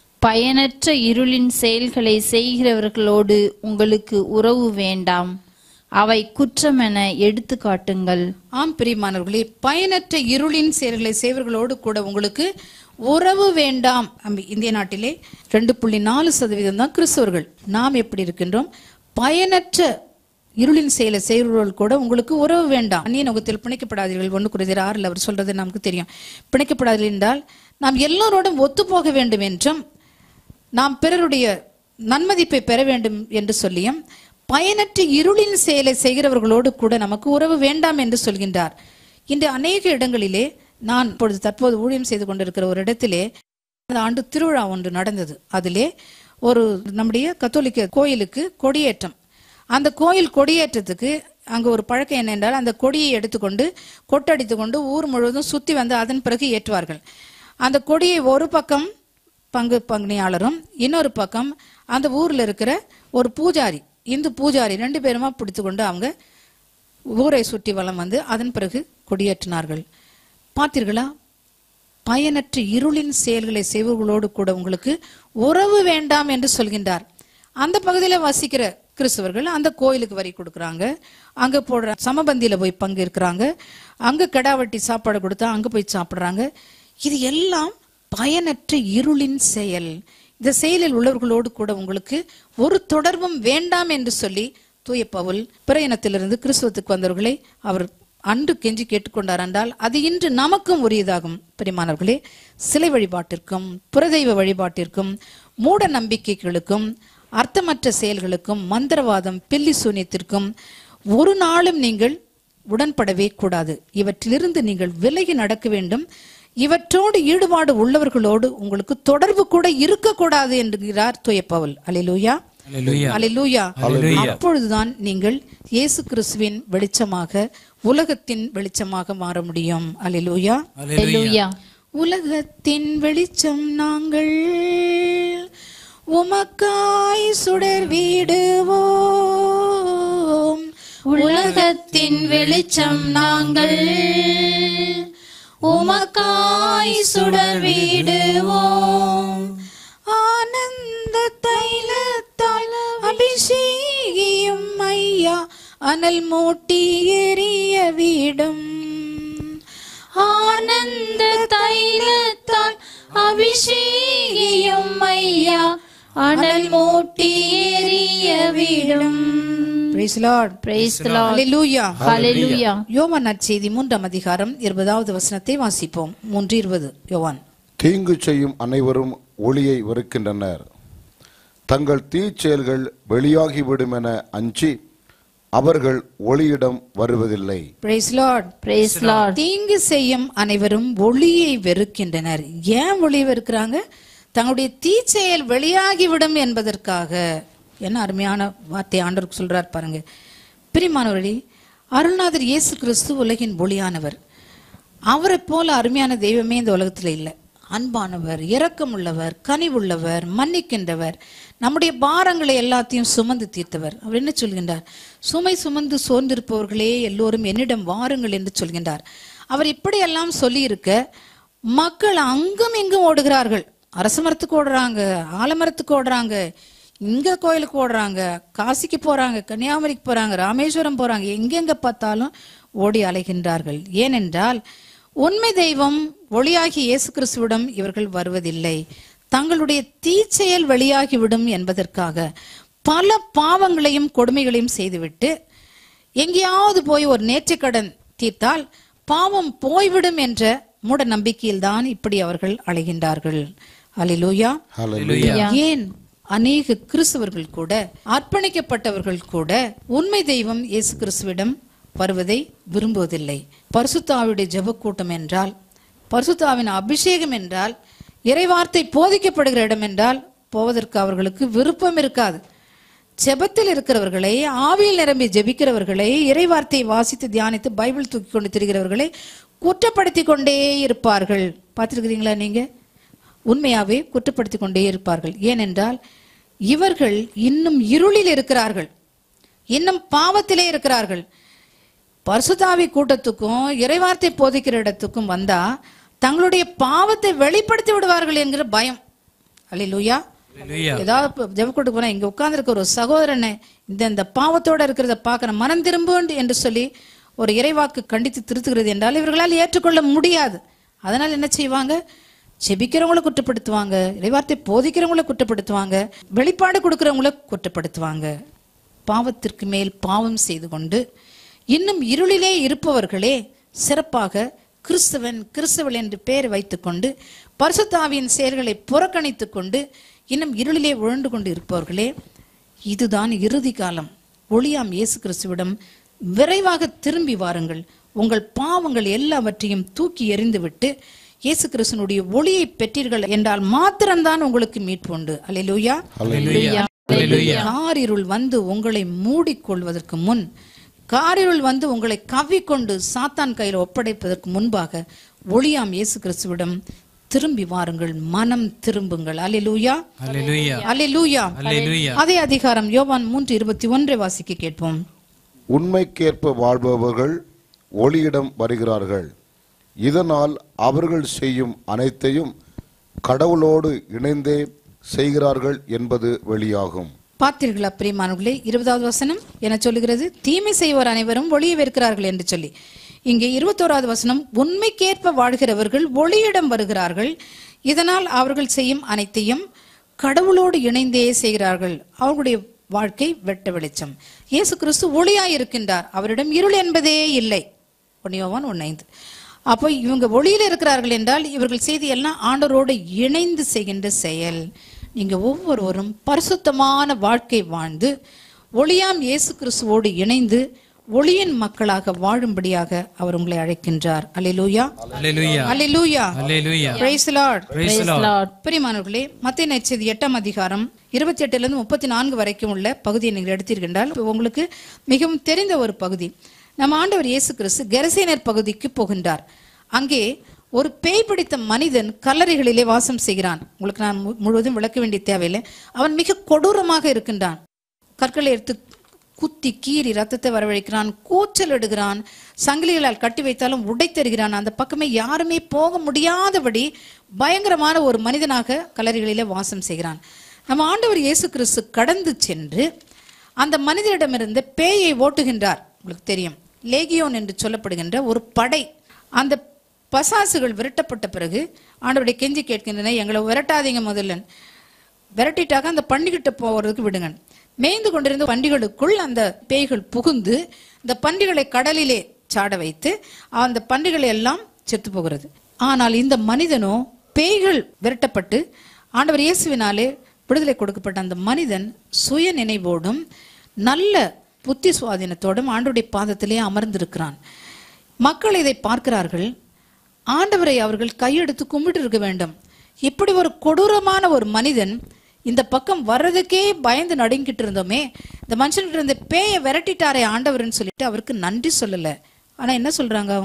பயனற்ற இருளின் செயல்களை செய்கிறவர்களோடு உங்களுக்கு உறவு வேண்டாம் அவை குற்றமென எடுத்து காட்டுங்கள் ஆம் பிரியமானவர்களே பயனற்ற இருளின் செயல்களை செய்வர்களோடு கூட உங்களுக்கு உறவு வேண்டாம் நம்ம இந்திய நாட்டிலே ரெண்டு புள்ளி நாலு சதவீதம் தான் கிறிஸ்தவர்கள் நாம் எப்படி இருக்கின்றோம் பயனற்ற இருளின் செயலை செய்வர்கள் கூட உங்களுக்கு உறவு வேண்டாம் அந்நிய நோகத்தில் பிணைக்கப்படாதீர்கள் ஒன்று குறைதர் ஆறில் அவர் சொல்றது நமக்கு தெரியும் பிணைக்கப்படாதீர்கள் என்றால் நாம் எல்லோரோடும் ஒத்துப்போக வேண்டும் என்றும் நாம் பிறருடைய நன்மதிப்பை பெற வேண்டும் என்று சொல்லியும் பயனற்ற இருளின் செயலை செய்கிறவர்களோடு கூட நமக்கு உறவு வேண்டாம் என்று சொல்கின்றார் இன்று அநேக இடங்களிலே நான் இப்பொழுது தற்போது ஊழியம் செய்து கொண்டிருக்கிற ஒரு இடத்திலே அந்த ஆண்டு திருவிழா ஒன்று நடந்தது அதிலே ஒரு நம்முடைய கத்தோலிக்க கோயிலுக்கு கொடியேற்றம் அந்த கோயில் கொடியேற்றத்துக்கு அங்க ஒரு பழக்கம் என்ன என்றால் அந்த கொடியை எடுத்துக்கொண்டு கொட்டடித்து கொண்டு ஊர் முழுவதும் சுத்தி வந்து அதன் பிறகு ஏற்றுவார்கள் அந்த கொடியை ஒரு பக்கம் பங்கு பங்குனியாளரும் இன்னொரு பக்கம் அந்த ஊர்ல இருக்கிற ஒரு பூஜாரி இந்து பூஜாரி ரெண்டு பேருமா பிடித்து கொண்டு அவங்க ஊரை சுற்றி வலம் வந்து அதன் பிறகு கொடியேற்றினார்கள் பார்த்தீர்களா பயனற்ற இருளின் செயல்களை செய்வர்களோடு கூட உங்களுக்கு உறவு வேண்டாம் என்று சொல்கின்றார் அந்த பகுதியில் வசிக்கிற கிறிஸ்தவர்கள் அந்த கோயிலுக்கு வரி கொடுக்குறாங்க அங்க போடுற சமபந்தியில போய் பங்கு இருக்கிறாங்க அங்க கெடாவட்டி சாப்பாடு கொடுத்தா அங்க போய் சாப்பிடுறாங்க இது எல்லாம் பயனற்ற இருளின் செயல் இந்த செயலில் உள்ளவர்களோடு கூட உங்களுக்கு ஒரு தொடர்பும் வேண்டாம் என்று சொல்லி தூய பவுல் பிற இனத்திலிருந்து கிறிஸ்துவத்துக்கு வந்தவர்களை அவர் அன்று கெஞ்சி கேட்டுக்கொண்டார் என்றால் அது இன்று நமக்கும் உரியதாகும் பிரிமானவர்களே சிலை வழிபாட்டிற்கும் புறதெய்வ வழிபாட்டிற்கும் மூட நம்பிக்கைகளுக்கும் அர்த்தமற்ற செயல்களுக்கும் மந்திரவாதம் பில்லி சூனியத்திற்கும் ஒரு நாளும் நீங்கள் உடன்படவே கூடாது இவற்றிலிருந்து நீங்கள் விலகி நடக்க வேண்டும் இவற்றோடு ஈடுபாடு உள்ளவர்களோடு உங்களுக்கு தொடர்பு கூட இருக்கக்கூடாது என்கிறார் தூய பவுல் அலிலூயா அல்லேலூயா. அலிலூயா அப்பொழுதுதான் நீங்கள் இயேசு கிறிஸ்துவின் வெளிச்சமாக உலகத்தின் வெளிச்சமாக மாற முடியும் அலிலூயா அல்லேலூயா உலகத்தின் வெளிச்சம் நாங்கள் உமக்காய் சுடர் வீடுவோம் உலகத்தின் வெளிச்சம் நாங்கள் உமக்காய் சுடர் வீடுவோம் ஆனந்த தைலத்தால் அபிஷேகியும் ஐயா அனல் மூட்டி எரிய வீடும் ஆனந்த தைலத்தால் அபிஷேகியும் ஐயா அனல் மூட்டி எரிய விடும் Praise the Lord. Praise the Lord. Hallelujah. Hallelujah. யோவான் நற்செய்தி மூன்றாம் அதிகாரம் இருபதாவது வசனத்தை வாசிப்போம் மூன்று இருபது யோவான் தீங்கு செய்யும் அனைவரும் ஒளியை வெறுக்கின்றனர் தங்கள் தீச்செயல்கள் வெளியாகிவிடும் என அஞ்சி அவர்கள் ஒளியிடம் வருவதில்லை Praise the Lord. Praise the Lord. தீங்கு செய்யும் அனைவரும் ஒளியை வெறுக்கின்றனர் ஏன் ஒளியை வெறுக்கிறாங்க தங்களுடைய தீச்செயல் வெளியாகிவிடும் என்பதற்காக என்ன அருமையான வார்த்தை ஆண்டவருக்கு சொல்றார் பாருங்க பிரிமானவர்களே அருள்நாதர் இயேசு கிறிஸ்து உலகின் ஒளியானவர் அவரை போல அருமையான தெய்வமே இந்த உலகத்துல இல்லை அன்பானவர் இரக்கமுள்ளவர் கனிவுள்ளவர் மன்னிக்கின்றவர் நம்முடைய பாரங்களை எல்லாத்தையும் சுமந்து தீர்த்தவர் அவர் என்ன சொல்கின்றார் சுமை சுமந்து சோர்ந்திருப்பவர்களே எல்லோரும் என்னிடம் வாருங்கள் என்று சொல்கின்றார் அவர் இப்படியெல்லாம் சொல்லியிருக்க மக்கள் அங்கும் இங்கும் ஓடுகிறார்கள் அரச மரத்துக்கு ஓடுறாங்க ஆலமரத்துக்கு ஓடுறாங்க இங்க கோயிலுக்கு ஓடுறாங்க காசிக்கு போறாங்க கன்னியாகுமரிக்கு போறாங்க ராமேஸ்வரம் போறாங்க எங்கெங்க பார்த்தாலும் ஓடி அலைகின்றார்கள் ஏனென்றால் உண்மை தெய்வம் ஒளியாகி இயேசு கிறிஸ்துவிடம் இவர்கள் வருவதில்லை தங்களுடைய தீச்செயல் வெளியாகிவிடும் என்பதற்காக பல பாவங்களையும் கொடுமைகளையும் செய்துவிட்டு எங்கேயாவது போய் ஒரு நேர்த்திக்கடன் தீர்த்தால் பாவம் போய்விடும் என்ற மூட நம்பிக்கையில் தான் இப்படி அவர்கள் அழைகின்றார்கள் அல்லேலூயா ஏன் அநேக கிறிஸ்தவர்கள் கூட அர்ப்பணிக்கப்பட்டவர்கள் கூட உண்மை தெய்வம் இயேசு கிறிஸ்துவிடம் வருவதை விரும்புவதில்லை பரிசுத்தாவுடைய ஜெபக்கூட்டம் என்றால் பரிசுத்தாவின் அபிஷேகம் என்றால் இறைவார்த்தை போதிக்கப்படுகிற இடம் என்றால் போவதற்கு அவர்களுக்கு விருப்பம் இருக்காது ஜெபத்தில் இருக்கிறவர்களை ஆவியில் நிரம்பி ஜெபிக்கிறவர்களை இறைவார்த்தையை வாசித்து தியானித்து பைபிள் தூக்கி கொண்டு திரிகிறவர்களை குற்றப்படுத்தி கொண்டே இருப்பார்கள் பார்த்துருக்கிறீங்களா நீங்க உண்மையாவே குற்றப்படுத்தி கொண்டே இருப்பார்கள் ஏனென்றால் இவர்கள் இன்னும் இருளில் இருக்கிறார்கள் இன்னும் பாவத்திலே இருக்கிறார்கள் பரிசுத்தாவி கூட்டத்துக்கும் இறைவார்த்தை போதிக்கிற இடத்துக்கும் வந்தா தங்களுடைய பாவத்தை வெளிப்படுத்தி விடுவார்கள் என்கிற பயம் அல்லேலூயா ஏதாவது இப்ப ஜெபக்கூட்டு போனா இங்க உட்கார்ந்திருக்க ஒரு சகோதரனை இந்த இந்த பாவத்தோட இருக்கிறத பார்க்கற மனம் திரும்பு என்று சொல்லி ஒரு இறைவாக்கு கண்டித்து திருத்துகிறது என்றால் இவர்களால் ஏற்றுக்கொள்ள முடியாது அதனால் என்ன செய்வாங்க செபிக்கிறவங்கள குற்றப்படுத்துவாங்க இறைவார்த்தை போதிக்கிறவங்கள குற்றப்படுத்துவாங்க வெளிப்பாடு கொடுக்கிறவங்கள குற்றப்படுத்துவாங்க பாவத்திற்கு மேல் பாவம் செய்து கொண்டு இன்னும் இருளிலே இருப்பவர்களே சிறப்பாக கிறிஸ்தவன் கிறிஸ்தவள் என்று பெயர் வைத்துக்கொண்டு பரிசுத்தாவியின் செயல்களை புறக்கணித்துக் கொண்டு இன்னும் இருளிலே உழண்டு கொண்டு இருப்பவர்களே இதுதான் இறுதி காலம் ஒளியாம் இயேசு கிறிஸ்துவிடம் விரைவாக திரும்பி வாருங்கள் உங்கள் பாவங்கள் எல்லாவற்றையும் தூக்கி எறிந்துவிட்டு இயேசு கிறிஸ்துனுடைய ஒளியை பெற்றீர்கள் என்றால் மாத்திரம்தான் உங்களுக்கு மீட்பு உண்டு அல்லேலூயா காரிருள் வந்து உங்களை மூடிக்கொள்வதற்கு முன் காரிருள் வந்து உங்களை கவ்விக்கொண்டு சாத்தான் கையில் ஒப்படைப்பதற்கு முன்பாக ஒளியாம் இயேசு கிறிஸ்துவிடம் திரும்பி வாருங்கள் மனம் திரும்புங்கள் அல்லேலூயா அல்லேலூயா அல்லேலூயா அல்லேலூயா அதே அதிகாரம் யோவான் மூன்று இருபத்தி ஒன்றை வாசிக்க கேட்போம் உண்மைக்கேற்ப வாழ்பவர்கள் ஒளியிடம் வருகிறார்கள் இதனால் அவர்கள் செய்யும் அனைத்தையும் கடவுளோடு இணைந்தே செய்கிறார்கள் என்பது வெளியாகும் பார்த்தீர்களா பிரியமானவர்களே இருபதாவது வசனம் என சொல்லுகிறது தீமை செய்வோர் அனைவரும் ஒளியை வெறுக்கிறார்கள் என்று சொல்லி இங்கே இருபத்தோராவது வசனம் உண்மைக்கேற்ப வாழ்கிறவர்கள் ஒளியிடம் வருகிறார்கள் இதனால் அவர்கள் செய்யும் அனைத்தையும் கடவுளோடு இணைந்தே செய்கிறார்கள் அவர்களுடைய வாழ்க்கை வெட்ட வெளிச்சம் இயேசு கிறிஸ்து ஒளியாய் இருக்கின்றார் அவரிடம் இருள் என்பதே இல்லை ஒன்னியோவான் ஒன்னைந்து அப்போ இவங்க ஒளியில் இருக்கிறார்கள் என்றால் இவர்கள் செய்தி எல்லாம் ஆண்டவரோடு இணைந்து செய்கின்ற செயல் நீங்க ஒவ்வொருவரும் பரிசுத்தமான வாழ்க்கை வாழ்ந்து ஒளியாம் இயேசு கிறிஸ்துவோடு இணைந்து ஒளியின் மக்களாக வாழும்படியாக அவர் உங்களை அழைக்கின்றார் அல்லேலூயா அல்லேலூயா அல்லேலூயா அல்லேலூயா praise Lord Praise the Lord. பிரியமானவர்களே மத்திய நச்சது எட்டாம் அதிகாரம் இருபத்தி எட்டுல இருந்து முப்பத்தி நான்கு வரைக்கும் உள்ள பகுதியை நீங்கள் எடுத்தீர்கள் உங்களுக்கு மிகவும் தெரிந்த ஒரு பகுதி நம்ம ஆண்டவர் இயேசு கிறிஸ்து கெரசேனர் பகுதிக்கு போகின்றார் அங்கே ஒரு பேய் பிடித்த மனிதன் கல்லறைகளிலே வாசம் செய்கிறான் உங்களுக்கு நான் மு- முழுவதும் விளக்க வேண்டிய தேவையில்லை அவன் மிக கொடூரமாக இருக்கின்றான் கற்களை எடுத்து குத்தி கீறி ரத்தத்தை வரவழைக்கிறான் கூச்சல் இடுகிறான் சங்கிலிகளால் கட்டி வைத்தாலும் உடைத்தருகிறான் அந்த பக்கமே யாருமே போக முடியாதபடி பயங்கரமான ஒரு மனிதனாக கல்லறைகளிலே வாசம் செய்கிறான் நம்ம ஆண்டவர் இயேசு கிறிஸ்து கடந்து சென்று அந்த மனிதனிடமிருந்து பேயை ஓட்டுகின்றார் உங்களுக்கு தெரியும் லேகியோன் என்று சொல்லப்படுகின்ற ஒரு படை அந்த பசாசுகள் விரட்டப்பட்ட பிறகு ஆண்டவருடைய கெஞ்சி கேட்கின்றன எங்களை விரட்டாதீங்க முதல்ல விரட்டிட்டாக அந்த பண்டிகிட்ட போகிறதுக்கு விடுங்க மேய்ந்து கொண்டிருந்த பண்டிகளுக்குள் அந்த பேய்கள் புகுந்து இந்த பண்டிகளை கடலிலே சாட வைத்து அந்த பண்டிகளை எல்லாம் செத்து போகிறது ஆனால் இந்த மனிதனோ பேய்கள் விரட்டப்பட்டு ஆண்டவர் இயேசுவினாலே விடுதலை கொடுக்கப்பட்ட அந்த மனிதன் சுய நினைவோடும் நல்ல புத்தி சுவாதீனத்தோடும் ஆண்டவருடைய பாதத்திலே அமர்ந்திருக்கிறான் மக்கள் இதை பார்க்கிறார்கள் ஆண்டவரை அவர்கள் கையெடுத்து கும்பிட்டு இருக்க வேண்டும் இப்படி ஒரு கொடூரமான ஒரு மனிதன் இந்த பக்கம் வர்றதுக்கே பயந்து நடுங்கிட்டு இருந்தோமே இந்த மனுஷன்கிட்ட இருந்த பேயை விரட்டிட்டாரே ஆண்டவர்னு சொல்லிட்டு அவருக்கு நன்றி சொல்லல ஆனா என்ன சொல்றாங்க அவங்க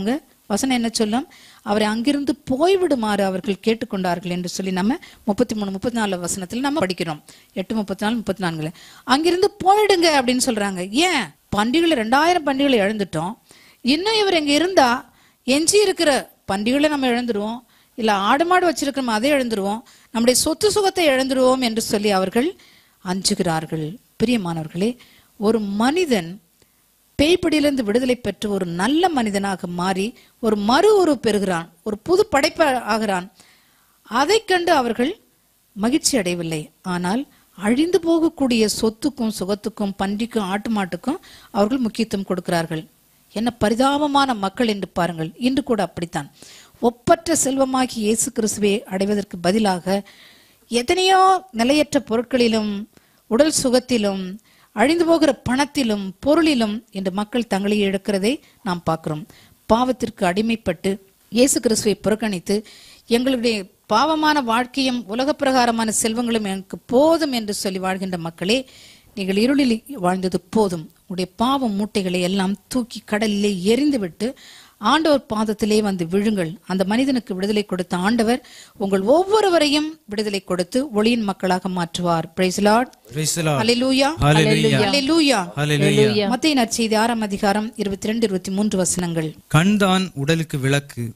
வசனம் என்ன சொல்லும் அவரை அங்கிருந்து போய்விடுமாறு அவர்கள் கேட்டுக்கொண்டார்கள் என்று சொல்லி நம்ம முப்பத்தி மூணு முப்பத்தி நாலு வசனத்துல நம்ம படிக்கிறோம் எட்டு முப்பத்தி நாலு முப்பத்தி நான்குல அங்கிருந்து போயிடுங்க அப்படின்னு சொல்றாங்க ஏன் பண்டிகைகள் ரெண்டாயிரம் பண்டிகைகளை இழந்துட்டோம் இன்னும் இவர் இங்க இருந்தா எஞ்சி இருக்கிற பண்டிகைகளை நம்ம இழந்துருவோம் இல்ல ஆடு மாடு வச்சிருக்கிறோம் அதை இழந்துருவோம் நம்முடைய சொத்து சுகத்தை இழந்துருவோம் என்று சொல்லி அவர்கள் அஞ்சுகிறார்கள் பிரியமானவர்களே ஒரு மனிதன் பேய்பிடியிலிருந்து விடுதலை பெற்று ஒரு நல்ல மனிதனாக மாறி ஒரு மறு உருவு பெறுகிறான் ஒரு புது படைப்ப ஆகிறான் அதைக் கண்டு அவர்கள் மகிழ்ச்சி அடையவில்லை ஆனால் அழிந்து போகக்கூடிய சொத்துக்கும் சுகத்துக்கும் பன்றிக்கும் ஆட்டு மாட்டுக்கும் அவர்கள் முக்கியத்துவம் கொடுக்கிறார்கள் என்ன பரிதாபமான மக்கள் என்று பாருங்கள் இன்று கூட அப்படித்தான் ஒப்பற்ற செல்வமாகி இயேசு கிறிஸ்துவை அடைவதற்கு பதிலாக எத்தனையோ நிலையற்ற பொருட்களிலும் உடல் சுகத்திலும் அழிந்து போகிற பணத்திலும் பொருளிலும் என்று மக்கள் தங்களை இழக்கிறதை நாம் பார்க்கிறோம் பாவத்திற்கு அடிமைப்பட்டு இயேசு கிறிஸ்துவை புறக்கணித்து எங்களுடைய பாவமான வாழ்க்கையும் உலக பிரகாரமான செல்வங்களும் எனக்கு போதும் என்று சொல்லி வாழ்கின்ற மக்களே நீங்கள் இருளில் வாழ்ந்தது போதும் உங்களுடைய பாவ மூட்டைகளை எல்லாம் தூக்கி கடலிலே எறிந்துவிட்டு ஆண்டவர் பாதத்திலே வந்து விழுங்கள் அந்த மனிதனுக்கு விடுதலை கொடுத்த ஆண்டவர் உங்கள் ஒவ்வொருவரையும் விடுதலை கொடுத்து ஒளியின் மக்களாக மாற்றுவார் praise Lord Praise the Lord. ஹalleluya Hallelujah. ஹalleluya Hallelujah. மத்திய நற்செய்தி ஆறாம் அதிகாரம் இருபத்தி ரெண்டு இருபத்தி மூன்று வசனங்கள் கண்தான் உடலுக்கு விளக்கு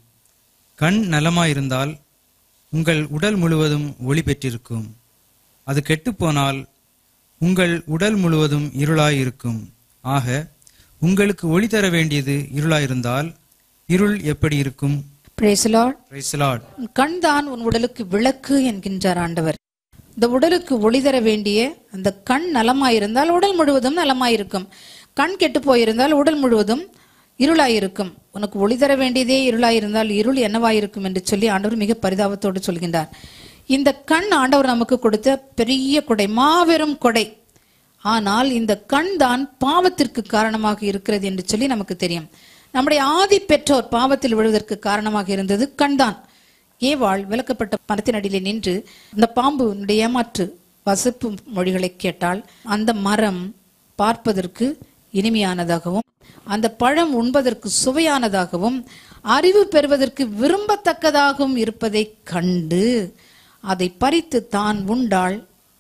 கண் நலமாயிருந்தால் உங்கள் உடல் முழுவதும் ஒளி பெற்றிருக்கும் அது கெட்டுப்போனால் உங்கள் உடல் முழுவதும் இருளாயிருக்கும் ஆக உங்களுக்கு ஒளி தர வேண்டியது இருளாயிருந்தால் இருள் எப்படி இருக்கும் praise Lord Praise the Lord. கண் தான் உன் உடலுக்கு விளக்கு என்கின்றார் ஆண்டவர் இந்த உடலுக்கு ஒளி தர வேண்டிய அந்த கண் நலமாயிருந்தால் உடல் முழுவதும் நலமாயிருக்கும் கண் கெட்டு போயிருந்தால் உடல் முழுவதும் இருளாயிருக்கும் உனக்கு ஒளி தர வேண்டியதே இருளாயிருந்தால் இருள் என்னவாயிருக்கும் என்று சொல்லி ஆண்டவர் மிக பரிதாபத்தோடு சொல்கின்றார் இந்த கண் ஆண்டவர் நமக்கு கொடுத்த பெரிய கொடை மாபெரும் கொடை ஆனால் இந்த கண் தான் பாவத்திற்கு காரணமாக இருக்கிறது என்று சொல்லி நமக்கு தெரியும் நம்முடைய ஆதி பெற்றோர் பாவத்தில் விழுவதற்கு காரணமாக இருந்தது கண்தான் ஏவாள் விளக்கப்பட்ட மரத்தின் அடியிலே நின்று அந்த பாம்புனுடைய ஏமாற்று வசப்பு மொழிகளை கேட்டால் அந்த மரம் பார்ப்பதற்கு இனிமையானதாகவும் அந்த பழம் உண்பதற்கு சுவையானதாகவும் அறிவு பெறுவதற்கு விரும்பத்தக்கதாகவும் இருப்பதை கண்டு அதை பறித்து தான் உண்டாள்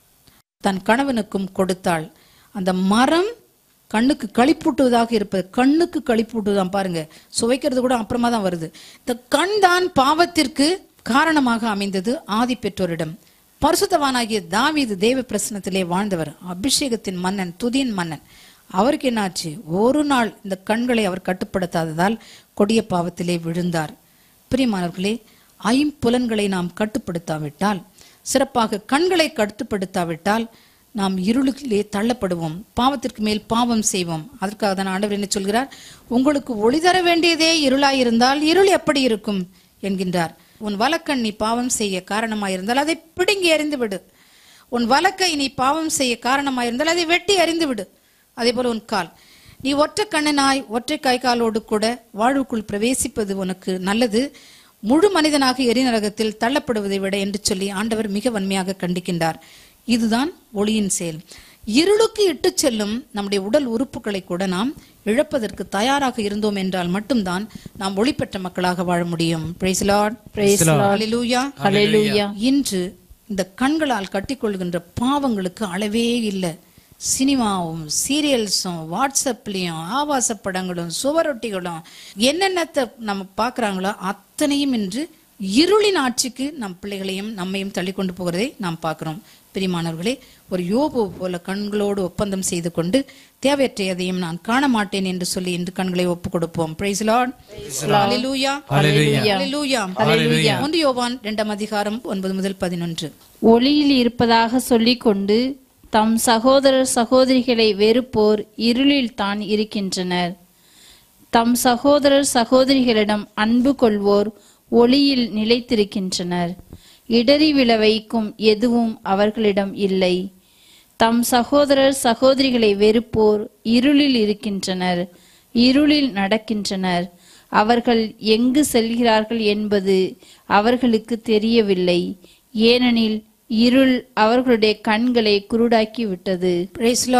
தன் கணவனுக்கும் கொடுத்தாள் அந்த மரம் கண்ணுக்கு களிப்பூட்டுவதாக இருப்பது கண்ணுக்கு களிப்பூட்டுதான் பாருங்க சுவைக்கிறது கூட அப்புறமா தான் வருது இந்த கண் தான் பாவத்திற்கு காரணமாக அமைந்தது ஆதி பெற்றோரிடம் பரிசுத்தவானாகிய தாவீது தேவ பிரசனத்திலே வாழ்ந்தவர் அபிஷேகத்தின் மன்னன் துதியின் மன்னன் அவருக்கு என்னாச்சு ஒரு நாள் இந்த கண்களை அவர் கட்டுப்படுத்தாததால் கொடிய பாவத்திலே விழுந்தார் பிரியமானவர்களே ஐம்புலன்களை நாம் கட்டுப்படுத்தாவிட்டால் சிறப்பாக கண்களை கட்டுப்படுத்தாவிட்டால் நாம் இருளுக்கிலே தள்ளப்படுவோம் பாவத்திற்கு மேல் பாவம் செய்வோம் அதற்காக தான் ஆண்டவர் என்ன சொல்கிறார் உங்களுக்கு ஒளி தர வேண்டியதே இருளாயிருந்தால் இருள் எப்படி இருக்கும் என்கின்றார் உன் வலக்கண் நீ பாவம் செய்ய காரணமாயிருந்தால் அதை பிடுங்கி எறிந்து விடு உன் வலக்கை நீ பாவம் செய்ய காரணமாயிருந்தால் அதை வெட்டி எறிந்து விடு அதே போல உன் கால் நீ ஒற்றை கண்ணனாய் ஒற்றை கை காலோடு கூட வாழ்வுக்குள் பிரவேசிப்பது உனக்கு நல்லது முழு மனிதனாக எரிநரகத்தில் தள்ளப்படுவதை விட என்று சொல்லி ஆண்டவர் மிக வன்மையாக கண்டிக்கின்றார் இதுதான் ஒளியின் செயல் இருளுக்கு இட்டுச் செல்லும் நம்முடைய உடல் உறுப்புகளை கூட நாம் இழப்பதற்கு தயாராக இருந்தோம் என்றால் மட்டும்தான் நாம் ஒளி பெற்ற மக்களாக வாழ முடியும் Praise the Lord. Praise the Lord. Hallelujah. Hallelujah. இன்று இந்த கண்களால் கட்டிக்கொள்கின்ற பாவங்களுக்கு அளவே இல்லை சினிமாவும் சீரியல்ஸும் வாட்ஸ்அப்லேயும் ஆபாச படங்களும் சுவரொட்டிகளும் என்னென்னத்தை நம்ம பார்க்குறாங்களோ அத்தனையும் இன்று இருளின் ஆட்சிக்கு நம் பிள்ளைகளையும் நம்மையும் தள்ளி கொண்டு போகிறதை நாம் பார்க்கிறோம் பிரிமானவர்களே ஒரு யோபு போல கண்களோடு ஒப்பந்தம் செய்து கொண்டு தேவையற்ற எதையும் நான் காண மாட்டேன் என்று சொல்லி இன்று கண்களை ஒப்பு கொடுப்போம் பிரைஸ் லார்ட் ஹalleluya Hallelujah. ஹalleluya Hallelujah. ஒன்று யோவான் இரண்டாம் அதிகாரம் ஒன்பது முதல் பதினொன்று ஒளியில் இருப்பதாக சொல்லிக்கொண்டு தம் சகோதரர் சகோதரிகளை வெறுப்போர் இருளில் தான் இருக்கின்றனர் தம் சகோதரர் சகோதரிகளிடம் அன்பு கொள்வோர் ஒளியில் நிலைத்திருக்கின்றனர் இடறி விழ வைக்கும் எதுவும் அவர்களிடம் இல்லை தம் சகோதரர் சகோதரிகளை வெறுப்போர் இருளில் இருக்கின்றனர் இருளில் நடக்கின்றனர் அவர்கள் எங்கு செல்கிறார்கள் என்பது அவர்களுக்கு தெரியவில்லை ஏனெனில் இருள் அவர்களுடைய கண்களை குருடாக்கி விட்டது praise Lord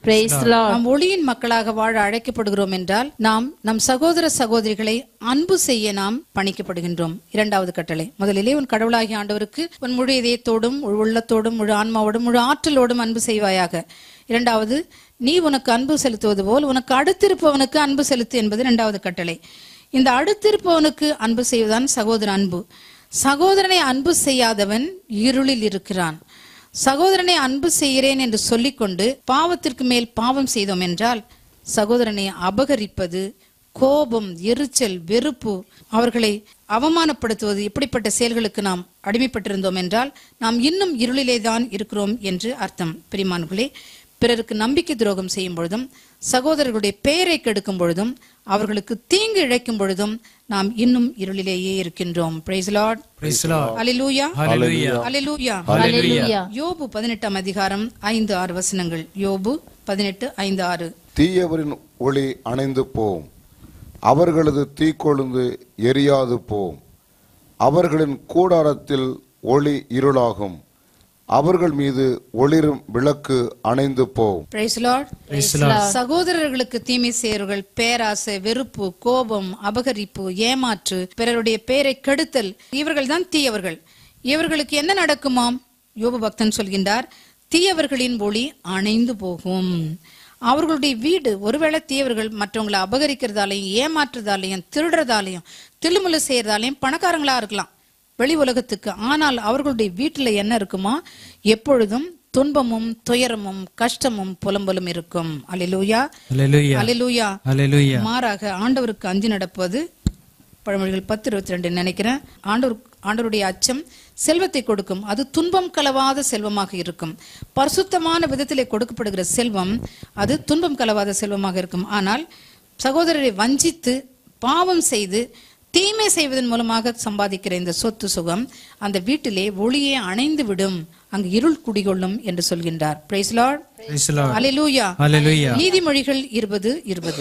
Praise the Lord. நாம் ஒளியின் மக்களாக வாழ அழைக்கப்படுகிறோம் என்றால் நாம் நம் சகோதர சகோதரிகளை அன்பு செய்ய நாம் பணிக்கப்படுகின்றோம் இரண்டாவது கட்டளை முதலிலே உன் கடவுளாகிய ஆண்டவருக்கு உன் முழு இதயத்தோடும் முழு உள்ளத்தோடும் முழு ஆன்மாவோடும் முழு ஆற்றலோடும் அன்பு செய்வாயாக இரண்டாவது நீ உனக்கு அன்பு செலுத்துவது போல் உனக்கு அடுத்திருப்பவனுக்கு அன்பு செலுத்து என்பது இரண்டாவது கட்டளை இந்த அடுத்திருப்பவனுக்கு அன்பு செய்வதுதான் சகோதர அன்பு சகோதரனை அன்பு செய்யாதவன் இருளில் இருக்கிறான் சகோதரனை அன்பு செய்கிறேன் என்று சொல்லிக்கொண்டு பாவத்திற்கு மேல் பாவம் செய்தோம் என்றால் சகோதரனை அபகரிப்பது கோபம் எரிச்சல் வெறுப்பு அவர்களை அவமானப்படுத்துவது இப்படிப்பட்ட செயல்களுக்கு நாம் அடிமைப்பட்டிருந்தோம் என்றால் நாம் இன்னும் இருளிலே தான் இருக்கிறோம் என்று அர்த்தம் பிரிமான்களே பிறருக்கு நம்பிக்கை துரோகம் செய்யும் பொழுதும் சகோதரர்களுடைய பெயரை கெடுக்கும் பொழுதும் அவர்களுக்கு தீங்கு இழைக்கும் பொழுதும் நாம் இன்னும் இருளிலேயே இருக்கின்றோம் praise Lord Praise the Lord. அலிலூயா Hallelujah. அலிலூயா Hallelujah. யோபு பதினெட்டாம் அதிகாரம் ஐந்து ஆறு வசனங்கள் யோபு பதினெட்டு ஐந்து ஆறு தீயவரின் ஒளி அணைந்து போம் அவர்களது தீக்கொழுந்து எரியாது போம் அவர்களின் கூடாரத்தில் ஒளி இருளாகும் அவர்கள் மீது ஒளிரும் விளக்கு அணைந்து போம் praise Lord Praise the Lord. சகோதரர்களுக்கு தீமை செய்யவர்கள் பேராசை வெறுப்பு கோபம் அபகரிப்பு ஏமாற்று பிறருடைய பெயரை கெடுத்தல் இவர்கள் தான் தீயவர்கள் இவர்களுக்கு என்ன நடக்குமாம் யோபு பக்தன் சொல்கின்றார் தீயவர்களின் ஒளி அணைந்து போகும் அவர்களுடைய வீடு ஒருவேளை தீயவர்கள் மற்றவங்களை அபகரிக்கிறதாலையும் ஏமாற்றுறதாலையும் திருடுறதாலையும் தில்லுமுல்லு செய்யறதாலையும் பணக்காரங்களா இருக்கலாம் வெளி உலகத்துக்கு ஆனால் அவர்களுடைய வீட்டுல என்ன இருக்குமா எப்பொழுதும் துன்பமும் துயரமும் கஷ்டமும் புலம்பலும் இருக்கும் அலிலூயா Hallelujah. அலிலூயா Hallelujah. மாறாக ஆண்டவருக்கு அஞ்சு நடப்பது பழமொழிகள் பத்து இருபத்தி ரெண்டு நினைக்கிறேன் ஆண்டவர் ஆண்டவருடைய அச்சம் செல்வத்தை கொடுக்கும் அது துன்பம் கலவாத செல்வமாக இருக்கும் பரிசுத்தமான விதத்திலே கொடுக்கப்படுகிற செல்வம் அது துன்பம் கலவாத செல்வமாக இருக்கும் ஆனால் சகோதரரை வஞ்சித்து பாவம் செய்து தீமை செய்வதன் மூலமாக சம்பாதிக்கிற இந்த சொத்து சுகம் அந்த வீட்டிலே ஒளியே அணைந்து விடும் அங்கு இருள் குடிகொள்ளும் என்று சொல்கின்றார் praise Lord Praise the Lord. அலிலூயா Hallelujah. நீதிமொழிகள் இருபது இருபது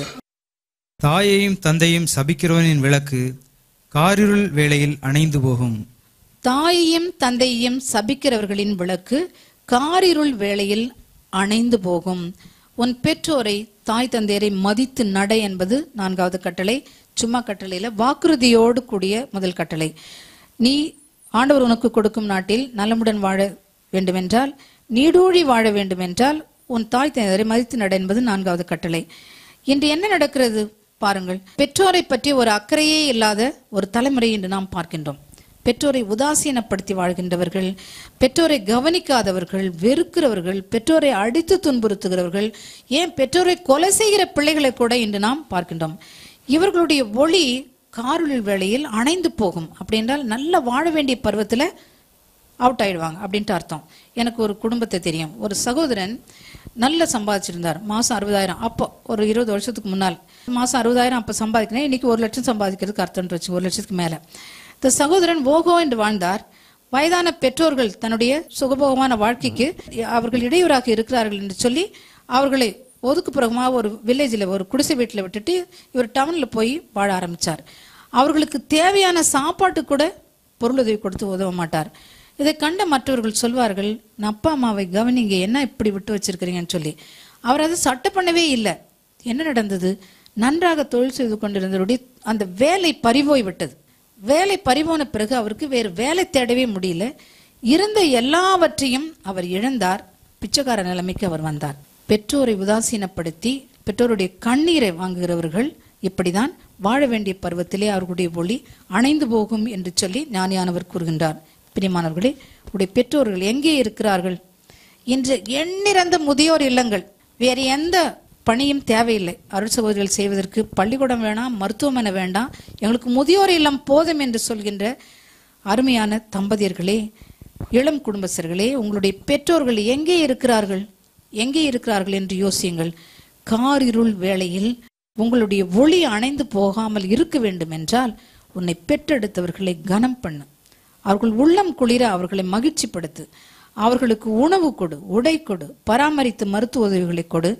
தாயையும் தந்தையும் சபிக்கிறவனின் விளக்கு காரிருள் வேளையில் அணைந்து போகும் தாயையும் தந்தையையும் சபிக்கிறவர்களின் விளக்கு காரிருள் வேளையில் அணைந்து போகும் உன் பெற்றோரை தாய் தந்தையரை மதித்து நட என்பது நான்காவது கட்டளை சும்மா கட்டளையில வாக்குறுதியோடு கூடிய முதல் கட்டளை நீ ஆண்டவர் உனக்கு கொடுக்கும் நாட்டில் நலமுடன் வாழ வேண்டுமென்றால் நீடூழி வாழ வேண்டுமென்றால் உன் தாய் தந்தையரை மதித்து நட என்பது நான்காவது கட்டளை இன்று என்ன நடக்கிறது பாருங்கள் பெற்றோரை பற்றி ஒரு அக்கறையே இல்லாத ஒரு தலைமுறை என்று நாம் பார்க்கின்றோம் பெற்றோரை உதாசீனப்படுத்தி வாழ்கின்றவர்கள் பெற்றோரை கவனிக்காதவர்கள் வெறுக்கிறவர்கள் பெற்றோரை அடித்து துன்புறுத்துகிறவர்கள் ஏன் பெற்றோரை கொலை செய்கிற பிள்ளைகளை கூட இன்று நாம் பார்க்கின்றோம் இவர்களுடைய ஒளி காருளில் வேளையில் அணைந்து போகும் அப்படி என்றால் நல்ல வாழ வேண்டிய பருவத்தில் அவுட் ஆயிடுவாங்க அப்படின்ட்டு அர்த்தம் எனக்கு ஒரு குடும்பத்தை தெரியும் ஒரு சகோதரன் நல்ல சம்பாதிச்சிருந்தார் மாசம் அறுபதாயிரம் அப்போ ஒரு இருபது வருஷத்துக்கு முன்னால் மாசம் அறுபதாயிரம் அப்போ சம்பாதிக்கிறேன் இன்னைக்கு ஒரு லட்சம் சம்பாதிக்கிறதுக்கு அர்த்தம்னு வச்சு ஒரு லட்சத்துக்கு மேலே இந்த சகோதரன் ஓகோ என்று வாழ்ந்தார் வயதான பெற்றோர்கள் தன்னுடைய சுகபோகமான வாழ்க்கைக்கு அவர்கள் இடையூறாக இருக்கிறார்கள் என்று சொல்லி அவர்களை ஒதுக்குப்புறமா ஒரு வில்லேஜில் ஒரு குடிசை வீட்டில் விட்டுட்டு இவர் டவுனில் போய் வாழ ஆரம்பிச்சார் அவர்களுக்கு தேவையான சாப்பாட்டு கூட பொருளுதவி கொடுத்து உதவ மாட்டார் இதை கண்ட மற்றவர்கள் சொல்வார்கள் "நான் அப்பா அம்மாவை கவனிங்க என்ன இப்படி விட்டு வச்சிருக்கிறீங்கன்னு சொல்லி அவர் அதை சட்டை பண்ணவே இல்லை என்ன நடந்தது நன்றாக தொழில் செய்து கொண்டிருந்தவருடைய அந்த வேலை பறிபோய் விட்டது வேலை பறிபோன பிறகு அவருக்கு வேறு வேலை தேடவே முடியல இருந்த எல்லாவற்றையும் அவர் இழந்தார் பிச்சைக்கார நிலைமைக்கு அவர் வந்தார் பெற்றோரை உதாசீனப்படுத்தி பெற்றோருடைய கண்ணீரை வாங்குகிறவர்கள் இப்படிதான் வாழ வேண்டிய பருவத்திலே அவர்களுடைய ஒளி அணைந்து போகும் என்று சொல்லி ஞானியானவர் கூறுகின்றார் பிரியமானவர்களே உடைய பெற்றோர்கள் எங்கே இருக்கிறார்கள் இன்று எண்ணிறந்த முதியோர் இல்லங்கள் வேறு எந்த பணியும் தேவையில்லை அருள் சகோதரிகள் செய்வதற்கு பள்ளிக்கூடம் வேணாம் மருத்துவமனை வேண்டாம் எங்களுக்கு முதியோர் இல்லம் போதும் என்று சொல்கின்ற அருமையான தம்பதியர்களே இளம் குடும்பஸ்தர்களே உங்களுடைய பெற்றோர்கள் எங்கே இருக்கிறார்கள் எங்கே இருக்கிறார்கள் என்று யோசியுங்கள் காரிருள் வேளையில் உங்களுடைய ஒளி அணைந்து போகாமல் இருக்க வேண்டும் என்றால் உன்னை பெற்றெடுத்தவர்களை கனம் பண்ணு அவர்கள் உள்ளம் குளிர அவர்களை மகிழ்ச்சிப்படுத்து அவர்களுக்கு உணவு கொடு உடை கொடு பராமரித்து மருத்துவ உதவிகளை கொடு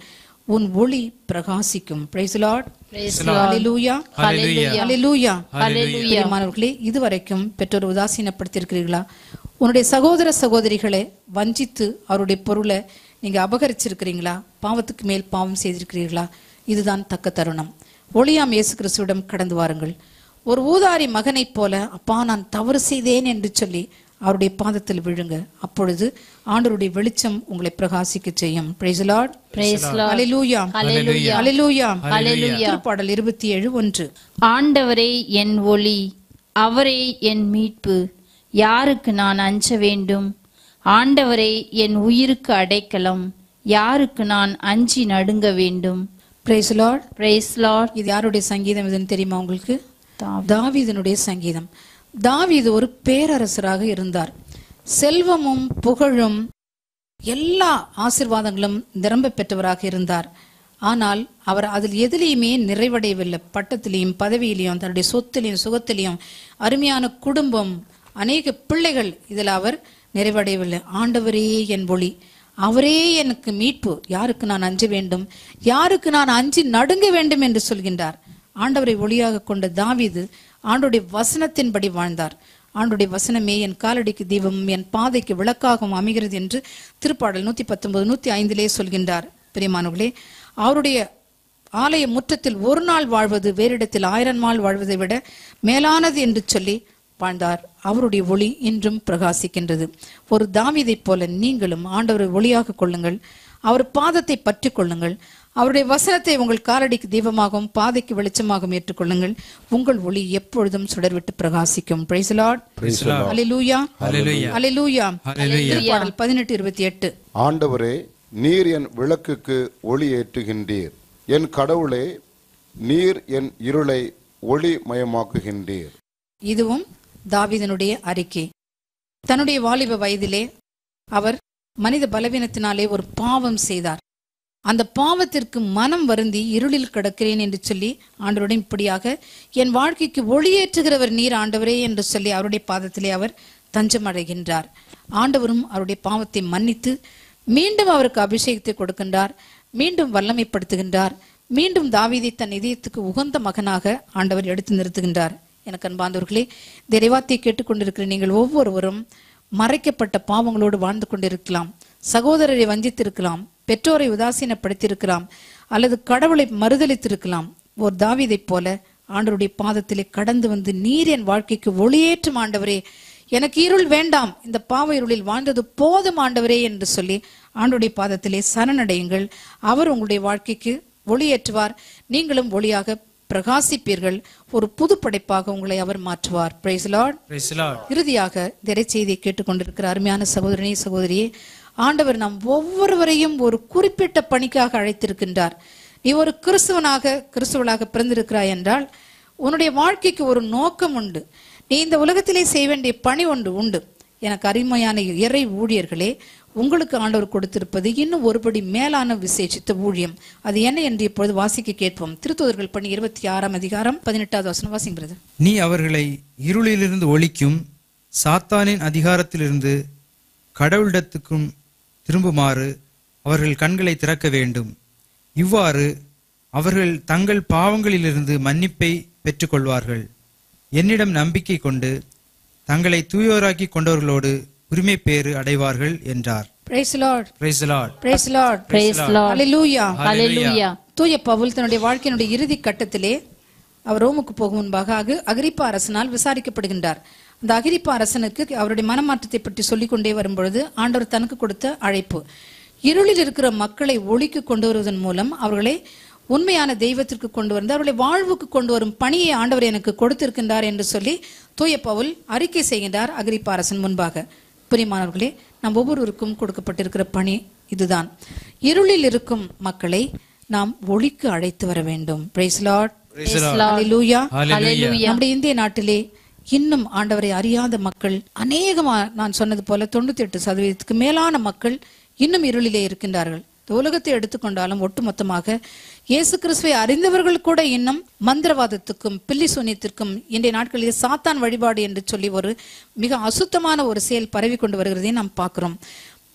உன் ஒளி பிரகாசிக்கும் பிரைஸ் லார்ட் Praise ஹalleluya Hallelujah. ஹalleluya Hallelujah. பிரியமானவர்களே இதுவரைக்கும் பெற்றோர் உதாசீனப்படுத்தியிருக்கிறீர்களா உன்னுடைய சகோதர சகோதரிகளை வஞ்சித்து அவருடைய பொருளை நீங்க அபகரிச்சிருக்கிறீங்களா பாவத்துக்கு மேல் பாவம் செய்திருக்கிறீர்களா இதுதான் தக்க தருணம் ஒளியாம் இயேசு கிறிஸ்துவிடம் கடந்து வாருங்கள் ஒரு ஊதாரி மகனைப் போல அப்பா நான் தவறு செய்தேன் என்று சொல்லி அவருடைய பாதத்தில் விழுங்க அப்பொழுது ஆண்டவருடைய வெளிச்சம் உங்களை பிரகாசிக்க செய்யும் Praise the Lord. Praise Lord. Hallelujah. Hallelujah. Hallelujah. Hallelujah. திருப்பாடல் இருபத்தி ஏழு ஒன்று ஆண்டவரே என் ஒளி அவரே என் மீட்பு யாருக்கு நான் அஞ்ச வேண்டும் ஆண்டவரே என் உயிருக்கு அடைக்கலம் யாருக்கு நான் அஞ்சி நடுங்க வேண்டும் Praise the Lord. Price Lord இது யாருடைய சங்கீதம் இதுன்னு தெரியுமா உங்களுக்கு தாவீதனுடைய சங்கீதம் தாவீது ஒரு பேரரசராக இருந்தார் செல்வமும் புகழும் எல்லா ஆசிர்வாதங்களும் நிரம்ப பெற்றவராக இருந்தார் ஆனால் அவர் அதில் எதிலையுமே நிறைவடையவில்லை பட்டத்திலையும் பதவியிலையும் தன்னுடைய சொத்திலையும் சுகத்திலையும் அருமையான குடும்பம் அநேக பிள்ளைகள் இதில் அவர் நிறைவடையவில்லை ஆண்டவரே என் ஒளி அவரே எனக்கு மீட்பு யாருக்கு நான் அஞ்ச வேண்டும் யாருக்கு நான் அஞ்சி நடுங்க வேண்டும் என்று சொல்கின்றார் ஆண்டவரை ஒளியாக கொண்ட தாவீது ஆண்டுடைய வசனத்தின்படி வாழ்ந்தார் ஆண்டுடைய வசனமே என் காலடிக்கு தீபமும் என் பாதைக்கு விளக்காகவும் அமைகிறது என்று திருப்பாடல் நூத்தி பத்தொன்பது நூத்தி ஐந்திலே சொல்கின்றார் பிரியமானவர்களே அவருடைய ஆலய முற்றத்தில் ஒரு நாள் வாழ்வது வேறிடத்தில் ஆயிரம் நாள் வாழ்வதை விட மேலானது என்று சொல்லி வாழ்ந்தார் அவருடைய ஒளி இன்றும் பிரகாசிக்கின்றது ஒரு தாவீதைப் போல நீங்களும் ஆண்டவரை ஒளியாக கொள்ளுங்கள் அவர் பாதத்தை பற்றி கொள்ளுங்கள் அவருடைய வசனத்தை உங்கள் காலடிக்கு தீபமாகவும் பாதைக்கு வெளிச்சமாகவும் ஏற்றுக்கொள்ளுங்கள் உங்கள் ஒளி எப்பொழுதும் சுடர்விட்டு பிரகாசிக்கும் பிரைஸ் லார்ட் அல்லேலூயா அல்லேலூயா திருப்பாடல் பதினெட்டு இருபத்தி எட்டு ஆண்டவரே நீர் என் விளக்குக்கு ஒளி ஏற்றுகின்றீர் என் கடவுளே நீர் என் இருளை ஒளிமயமாக்குகின்றீர் இதுவும் தாவீதனுடைய அறிக்கை தன்னுடைய வாலிப வயதிலே அவர் மனித பலவீனத்தினாலே ஒரு பாவம் செய்தார் அந்த பாவத்திற்கு மனம் வருந்தி இருளில் கிடக்கிறேன் என்று சொல்லி ஆண்டவருடன் இப்படியாக என் வாழ்க்கைக்கு ஒளியேற்றுகிறவர் நீர் ஆண்டவரே என்று சொல்லி அவருடைய பாதத்திலே அவர் தஞ்சம் அடைகின்றார் ஆண்டவரும் அவருடைய பாவத்தை மன்னித்து மீண்டும் அவருக்கு அபிஷேகத்தை கொடுக்கின்றார் மீண்டும் வல்லமைப்படுத்துகின்றார் மீண்டும் தாவீதை தன் இதயத்துக்கு உகந்த மகனாக ஆண்டவர் எடுத்து நிறுத்துகின்றார் எனக்கு அன்பாந்தவர்களே தெளிவாத்தை கேட்டுக்கொண்டிருக்கிற நீங்கள் ஒவ்வொருவரும் மறைக்கப்பட்ட பாவங்களோடு வாழ்ந்து கொண்டிருக்கலாம் சகோதரரை வஞ்சித்திருக்கலாம் பெற்றோரை உதாசீனப்படுத்தியிருக்கலாம் அல்லது கடவுளை மறுதலித்திருக்கலாம் ஒரு தாவீதைப் போல ஆண்டவருடைய பாதத்திலே கடந்து வந்து நீர் என் வாழ்க்கைக்கு ஒளியேற்றும் ஆண்டவரே எனக்கு இருள் வேண்டாம் இந்த பாவ இருளில் வாழ்ந்தது போதும் ஆண்டவரே என்று சொல்லி ஆண்டுடைய பாதத்திலே சரணடையுங்கள் அவர் உங்களுடைய வாழ்க்கைக்கு ஒளியேற்றுவார் நீங்களும் ஒளியாக பிரகாசிப்பீர்கள் ஒரு புது படைப்பாக உங்களை அவர் மாற்றுவார் praise Lord Praise the Lord. இறுதியாக திரை செய்தியை கேட்டுக்கொண்டிருக்கிற அருமையான சகோதரனே சகோதரியே ஆண்டவர் நம் ஒவ்வொருவரையும் ஒரு குறிப்பிட்ட பணிக்காக அழைத்திருக்கின்றார் நீ ஒரு கிறிஸ்துவனாக கிறிஸ்துவளாக பிறந்திருக்கிறாய் என்றால் உன்னுடைய வாழ்க்கைக்கு ஒரு நோக்கம் உண்டு நீ இந்த உலகத்திலே செய்ய வேண்டிய பணி ஒன்று உண்டு எனக்கு அருமையான இறை ஊழியர்களே உங்களுக்கு ஆண்டவர் கொடுத்திருப்பது இன்னும் ஒருபடி மேலான விசேஷித்த ஊழியம் அது என்ன என்று இப்பொழுது வாசிக்க கேட்போம் திருத்துவர்கள் பணி இருபத்தி ஆறாம் அதிகாரம் பதினெட்டாவது வசனம் வாசிங்கிறது நீ அவர்களை இருளிலிருந்து ஒழிக்கும் சாத்தானின் அதிகாரத்திலிருந்து கடவுளிடத்துக்கும் திரும்புமாறு அவர்கள் கண்களை திறக்க வேண்டும் இவ்வாறு அவர்கள் தங்கள் பாவங்களிலிருந்து மன்னிப்பை பெற்றுக்கொள்வார்கள் என்னிடம் நம்பிக்கை கொண்டு தங்களை தூயோராக்கி கொண்டவர்களோடு உரிமை பேறு அடைவார்கள் என்றார் praise Lord Praise the Lord. Price லார்ட் பிரைஸ் லார்ட் ஹalleluya ஹalleluya தூய பவுல் தன்னுடைய வாழ்க்கையினுடைய இறுதி கட்டத்திலே அவர் ரோமுக்கு போகும் முன்பாக அகு அகிரிப்பா அரசனால் விசாரிக்கப்படுகின்றார் அந்த அகிரிப்பா அரசனுக்கு அவருடைய மனமாற்றத்தை பற்றி சொல்லிக் கொண்டே வரும்பொழுது ஆண்டவர் தனக்கு கொடுத்த அழைப்பு இருளில் இருக்கிற மக்களை ஒளிக்கு கொண்டு வருவதன் மூலம் அவர்களை உண்மையான தெய்வத்திற்கு கொண்டு வந்து அவர்களை வாழ்வுக்கு கொண்டு வரும் பணியை ஆண்டவர் எனக்கு கொடுத்திருக்கின்றார் என்று சொல்லி தூய பவுல் அறிக்கை செய்கின்றார் அகிரிப்பா அரசன் முன்பாக பிரியமானவர்களே நம் ஒவ்வொருவருக்கும் கொடுக்கப்பட்டிருக்கிற பணி இதுதான் இருளில் இருக்கும் மக்களை நாம் ஒளிக்கு அழைத்து வர வேண்டும் பிரைஸ் லார்ட் ஹalleluya Hallelujah. நம்முடைய இந்திய நாட்டிலே இன்னும் ஆண்டவரை அறியாத மக்கள் அநேகமா நான் சொன்னது போல தொண்ணூத்தி எட்டு சதவீதத்துக்கு மேலான மக்கள் இன்னும் இருளிலே இருக்கின்றார்கள் இந்த உலகத்தை எடுத்துக்கொண்டாலும் ஒட்டுமொத்தமாக இயேசு கிறிஸ்துவை அறிந்தவர்கள் கூட இன்னும் மந்திரவாதத்துக்கும் பில்லி சூன்யத்திற்கும் இன்றைய நாட்களில் சாத்தான் வழிபாடு என்று சொல்லி ஒரு மிக அசுத்தமான ஒரு செயல் பரவி கொண்டு வருகிறதை நாம் பார்க்கிறோம்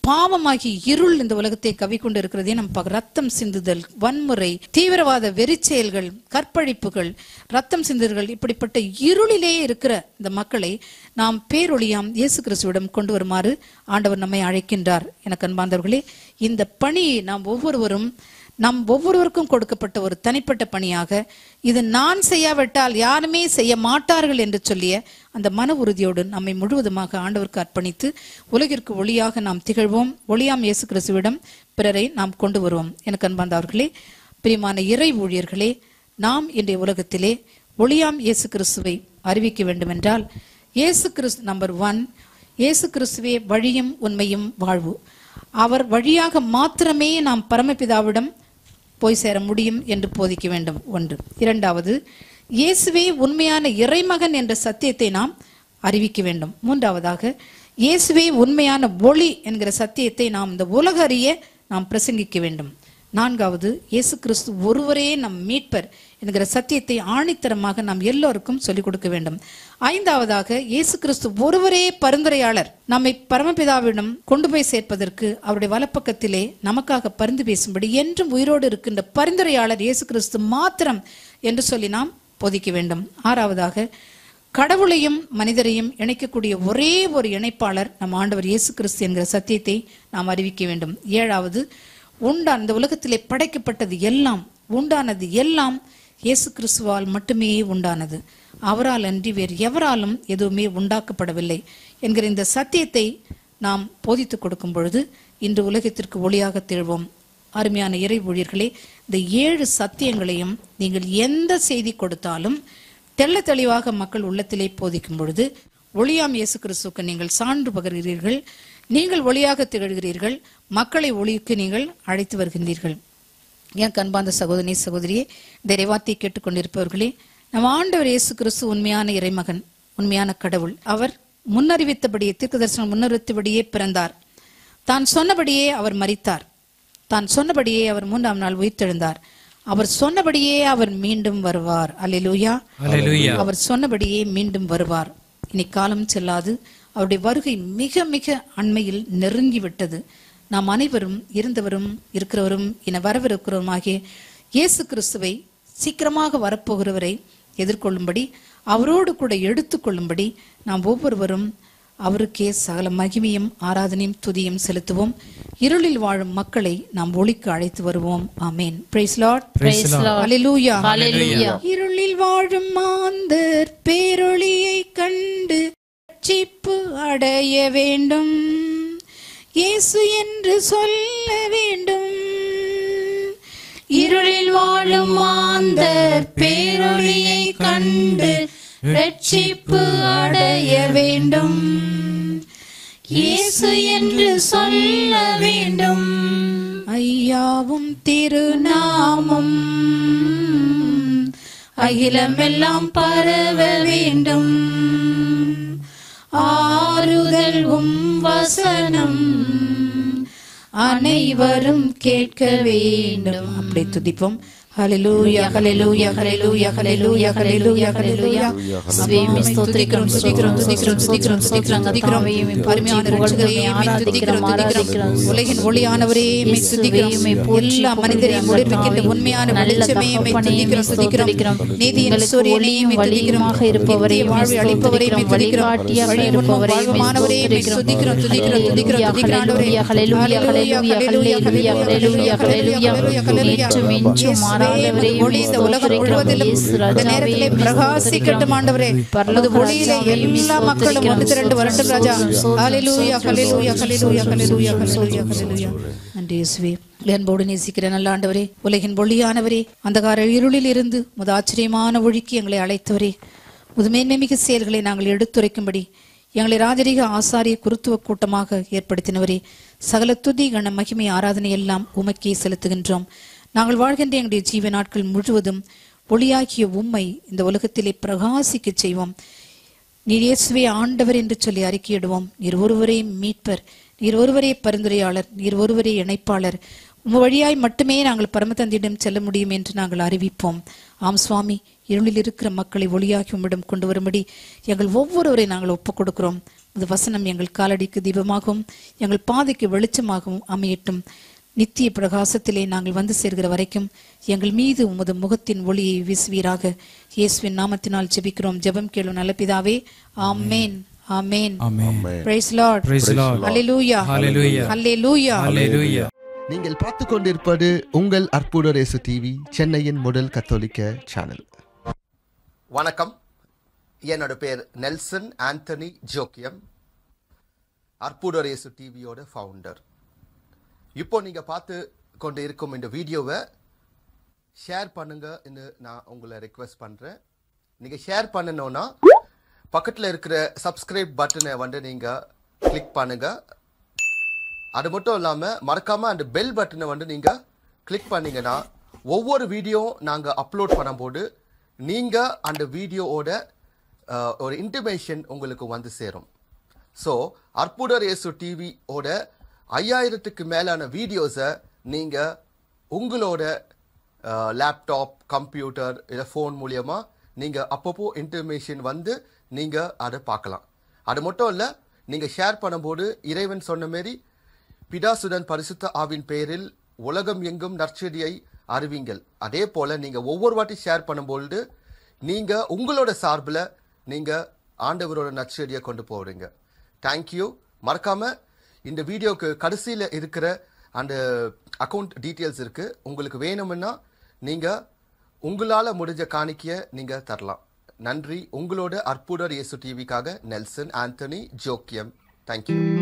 பாவமாகி இருள் இந்த உலகத்தை கவிக்கொண்டு இருக்கிறதே நம்ம பார்க்க ரத்தம் சிந்துதல் வன்முறை தீவிரவாத வெறிச்செயல்கள் கற்பழிப்புகள் ரத்தம் சிந்துதல்கள் இப்படிப்பட்ட இருளிலே இருக்கிற இந்த மக்களை நாம் பேரொழியாம் இயேசு கிறிஸ்துவிடம் கொண்டு வருமாறு ஆண்டவர் நம்மை அழைக்கின்றார் எனக்கு அன்பார்ந்தவர்களே இந்த பணியை நாம் ஒவ்வொருவரும் நம் ஒவ்வொருவருக்கும் கொடுக்கப்பட்ட ஒரு தனிப்பட்ட பணியாக இது நான் செய்யாவிட்டால் யாருமே செய்ய மாட்டார்கள் என்று சொல்லிய அந்த மன உறுதியோடு நம்மை முழுவதுமாக ஆண்டவருக்கு அர்ப்பணித்து உலகிற்கு ஒளியாக நாம் திகழ்வோம் ஒளியாம் இயேசு கிறிஸ்துவிடம் பிறரை நாம் கொண்டு வருவோம் எனக்கு அன்பார்ந்தவர்களே பிரியமான இறை ஊழியர்களே நாம் இன்றைய உலகத்திலே ஒளியாம் இயேசு கிறிஸ்துவை அறிவிக்க வேண்டுமென்றால் இயேசு கிறிஸ்து நம்பர் ஒன் இயேசு கிறிஸ்துவே வழியும் உண்மையும் வாழ்வு அவர் வழியாக மாத்திரமே நாம் பரமபிதாவிடம் போய் சேர முடியும் என்று போதிக்க வேண்டும் ஒன்று இரண்டாவது இயேசுவே உண்மையான இறைமகன் என்ற சத்தியத்தை நாம் அறிவிக்க வேண்டும் மூன்றாவதாக இயேசுவே உண்மையான ஒளி என்கிற சத்தியத்தை நாம் இந்த உலக அறிய நாம் பிரசங்கிக்க வேண்டும் நான்காவது இயேசு கிறிஸ்து ஒருவரே நம் மீட்பர் என்கிற சத்தியத்தை ஆணித்தரமாக நாம் எல்லோருக்கும் சொல்லிக் கொடுக்க வேண்டும் ஐந்தாவதாக இயேசு கிறிஸ்து ஒருவரே பரிந்துரையாளர் நம்மை பரமபிதாவிடம் கொண்டு போய் சேர்ப்பதற்கு அவருடைய வலப்பக்கத்திலே நமக்காக பரிந்து பேசும்படி என்றும் உயிரோடு இருக்கின்ற பரிந்துரையாளர் இயேசு கிறிஸ்து மாத்திரம் என்று சொல்லி நாம் போதிக்க வேண்டும் ஆறாவதாக கடவுளையும் மனிதரையும் இணைக்கக்கூடிய ஒரே ஒரு இணைப்பாளர் நம் ஆண்டவர் இயேசு கிறிஸ்து என்கிற சத்தியத்தை நாம் அறிவிக்க வேண்டும் ஏழாவது உண்டான் இந்த உலகத்திலே படைக்கப்பட்டது எல்லாம் உண்டானது எல்லாம் இயேசு கிறிஸ்துவால் மட்டுமே உண்டானது அவரால் அன்றி வேறு எவராலும் எதுவுமே உண்டாக்கப்படவில்லை என்கிற இந்த சத்தியத்தை நாம் போதித்துக் கொடுக்கும் பொழுது இன்று உலகத்திற்கு ஒளியாக திகழ்வோம் அருமையான இறை ஊழியர்களே இந்த ஏழு சத்தியங்களையும் நீங்கள் எந்த செய்தி கொடுத்தாலும் தெள்ள தெளிவாக மக்கள் உள்ளத்திலே போதிக்கும் பொழுது ஒளியாம் இயேசு கிறிஸ்துவுக்கு நீங்கள் சான்று பகர்கிறீர்கள் நீங்கள் ஒளியாக திகழ்கிறீர்கள் மக்களை ஒளிக்கு நீங்கள் அழைத்து வருகின்றீர்கள் என் கண்பார்ந்த சகோதரி சகோதரியே இந்த இறைவார்த்தை கேட்டுக்கொண்டிருப்பவர்களே நம் ஆண்டவர் இயேசு கிறிஸ்து உண்மையான இறைமகன் உண்மையான கடவுள் அவர் முன்னறிவித்தபடியே தீர்க்க தரிசனம் முன்னறிவித்தபடியே பிறந்தார் தான் சொன்னபடியே அவர் மரித்தார் தான் சொன்னபடியே அவர் மூன்றாம் நாள் உயிர்த்தெழுந்தார் அவர் சொன்னபடியே அவர் மீண்டும் வருவார் அல்லேலூயா அல்லேலூயா அவர் சொன்னபடியே மீண்டும் வருவார் இனி காலம் செல்லாது அவருடைய வருகை மிக மிக அண்மையில் நெருங்கி விட்டது நாம் அனைவரும் இருந்தவரும் இருக்கிறவரும் என வரவிருக்கிறவருமாகிய இயேசு கிறிஸ்துவை சீக்கிரமாக வரப்போகிறவரை எதிர்கொள்ளும்படி அவரோடு கூட எடுத்துக்கொள்ளும்படி நாம் ஒவ்வொருவரும் அவருக்கே சகல மகிமையும் ஆராதனையும் துதியும் செலுத்துவோம் இருளில் வாழும் மக்களை நாம் ஒளிக்கு அழைத்து வருவோம் ஆமேன் பிரைஸ் லார்ட் Praise Lord. ஹalleluya Hallelujah. இருளில் வாழும் மாந்தர் பேரொளியை கண்டு ரட்சிப்பு அடைய வேண்டும் இயேசு என்று சொல்ல வேண்டும் இருளில் வாழும் மாந்தர் பேரொளியை கண்டு ரட்சிப்பு அடைய வேண்டும் இயேசு என்று சொல்ல வேண்டும் ஐயாவும் திருநாமம் அகிலமெல்லாம் பரவ வேண்டும் ஆறுதல் உம் வசனம் அனைவரும் கேட்க வேண்டும் அப்படி துதிப்போம் ஹalleluya ஹalleluya ஹalleluya ஹalleluya ஹalleluya ஹalleluya சுவேமி ஸ்தோத்திரிக்கிறோம் ஸ்தோத்திரிக்கிறோம் ஸ்தோத்திரிக்கிறோம் ஸ்தோத்திரிக்கிறோம் ஸ்தோத்திரிக்கிறோம் கர்த்தாவே உம்மை போற்றி அருமையான புகழ்கிறோம் ரட்சகரே, உம்மை ஆராதிக்கிறோம் துதிக்கிறோம், ஆராதிக்கிறோம் துதிக்கிறோம். உலகின் ஒளியானவரே உம்மை இயேசுவே, துதிக்கிறோம். உம்மை போற்றி எல்லா மனிதரையும் புகழ்கிறோம் ஒளிர்விக்கின்ற கர்த்தாவே. உண்மையான நல்ல வெளிச்சமே உம்மை தகப்பனே, துதிக்கிறோம், உம்மை துதிக்கிறோம். ஸ்தோத்திரிக்கிறோம். நீதியின் எங்களுக்கு சூரியனே ஒளியும் உம்மை துதிக்கிறோம். வழியுமாக இருப்பவரே நித்திய உம்மை வாழ்வை அளிப்பவரே உம்மை ஸ்தோத்திரிக்கிறோம். துதிக்கிறோம். வழிகாட்டியாக வழியும் இருப்பவரே உம்மை வாழ்வுமானவரே உம்மை ஸ்தோத்திரிக்கிறோம். துதிக்கிறோம், துதிக்கிறோம், துதிக்கிறோம், ஹalleluya, துதிக்கிறோம், ஆண்டவரே. ஹalleluya, ஹalleluya, ஹalleluya, ஹalleluya, ஹalleluya, ஹalleluya, ஹalleluya. நேற்றும் இன்றும் மாறாதவரே ஒளி உம்மை இந்த உலகம் ஸ்தோத்திரிக்கிறோம். முழுவதிலும் இயேசு இந்த ராஜாவே, நேரத்திலே உம்மை பிரகாசிக்கட்டும் ஆண்டவரே பரலோக உமது ஒளியிலே ராஜாவே, உம்மை எல்லா மக்களும் ஒன்று திரண்டு வரட்டும் ராஜா ஸ்தோத்திரம், ஹalleluya ஸ்தோத்திரம், ஹalleluya ஹalleluya ஹalleluya ஸ்தோத்திரம், ஹalleluya ஹalleluya நன்றி இயேசுவே அன்போடு நேசிக்கிற நல்ல ஆண்டவரே உலகின் ஒளியானவரே அந்தகார இருளில் இருந்து முத ஆச்சரியமான ஒழிக்கு எங்களை அழைத்தவரே முதுமேன்மை மிகு செயல்களை நாங்கள் எடுத்துரைக்கும்படி எங்களை ராஜரீக ஆசாரிய குருத்துவ கூட்டமாக ஏற்படுத்தினவரே சகல துதி கன மகிமை ஆராதனை எல்லாம் உமக்கே செலுத்துகின்றோம் நாங்கள் வாழ்கின்ற எங்களுடைய ஜீவ நாட்கள் முழுவதும் ஒளியாகிய உம்மை இந்த உலகத்திலே பிரகாசிக்கச் செய்வோம் நீர் இயேசுவே ஆண்டவர் என்று சொல்லி அறிக்கையிடுவோம் நீர் ஒருவரே மீட்பர் நீர் ஒருவரே பரிந்துரையாளர் நீர் ஒருவரே இணைப்பாளர் உம் வழியாய் மட்டுமே நாங்கள் பரமதந்தியிடம் செல்ல முடியும் என்று நாங்கள் அறிவிப்போம் ஆம் சுவாமி இருளில் இருக்கிற மக்களை ஒளியாகி உம்மிடம் கொண்டு வரும்படி எங்கள் ஒவ்வொருவரை நாங்கள் ஒப்புக் கொடுக்கிறோம் இந்த வசனம் எங்கள் காலடிக்கு தீபமாகவும் எங்கள் பாதைக்கு வெளிச்சமாகவும் அமையட்டும் நித்திய பிரகாசத்திலே நாங்கள் வந்து சேர்கிற வரைக்கும் எங்கள் மீது உமது முகத்தின் ஒளியை வீசுவீராக இயேசுவின் நாமத்தினால் ஜெபிக்கிறோம் ஜெபம் கேளும் நல்ல பிதாவே ஆமென் ஆமென் ஆமென் praise Lord Praise the Lord. ஹalleluya Hallelujah. ஹalleluya Hallelujah. நீங்கள் பார்த்து கொண்டிருப்பது உங்கள் அற்புத ரேசு டிவி சென்னையின் முதல் கத்தோலிக்க சேனல் வணக்கம் என்னோட பேர் நெல்சன் ஆண்டனி ஜோக்கியம் அற்புதரேசு டிவியோட ஃபவுண்டர் இப்போ நீங்கள் பார்த்து கொண்டு இருக்கும் இந்த வீடியோவை ஷேர் பண்ணுங்கன்னு நான் உங்களை ரெக்வெஸ்ட் பண்ணுறேன் நீங்கள் ஷேர் பண்ணணும்னா பக்கத்தில் இருக்கிற சப்ஸ்கிரைப் பட்டனை வந்து நீங்கள் கிளிக் பண்ணுங்கள் அது மட்டும் இல்லாமல் மறக்காமல் அந்த பெல் பட்டனை வந்து நீங்கள் கிளிக் பண்ணீங்கன்னா ஒவ்வொரு வீடியோ நாங்கள் அப்லோட் பண்ணும்போது நீங்கள் அந்த வீடியோவோட அஹ், ஒரு இன்டிமேஷன் உங்களுக்கு வந்து சேரும் ஸோ அற்புதர் இயேசு டிவியோட ஐயாயிரத்துக்கு மேலான வீடியோஸை நீங்கள் உங்களோட லேப்டாப் கம்ப்யூட்டர் இல்லை ஃபோன் மூலியமா நீங்கள் அப்பப்போ இன்டர்மேஷன் வந்து நீங்கள் அதை பார்க்கலாம் அது மட்டும் இல்லை நீங்கள் ஷேர் பண்ணும்போது இறைவன் சொன்ன மாரி பிதாசுடன் பரிசுத்த ஆவின் பெயரில் உலகம் எங்கும் நற்செடியை அறிவிங்கள் அதே போல நீங்க ஒவ்வொரு வாட்டி ஷேர் பண்ணும்பொழுது நீங்க உங்களோட சார்பில் நீங்க ஆண்டவரோட நற்செடியை கொண்டு போறீங்க தேங்க்யூ மறக்காம இந்த வீடியோக்கு கடைசியில் இருக்கிற அந்த அக்கௌண்ட் டீட்டெயில்ஸ் இருக்கு உங்களுக்கு வேணும்னா நீங்க உங்களால முடிஞ்ச காணிக்கையை நீங்க தரலாம் நன்றி உங்களோட அற்புதர் இயேசு டிவிக்காக நெல்சன் ஆண்டனி ஜோக்கியம் தேங்க்யூ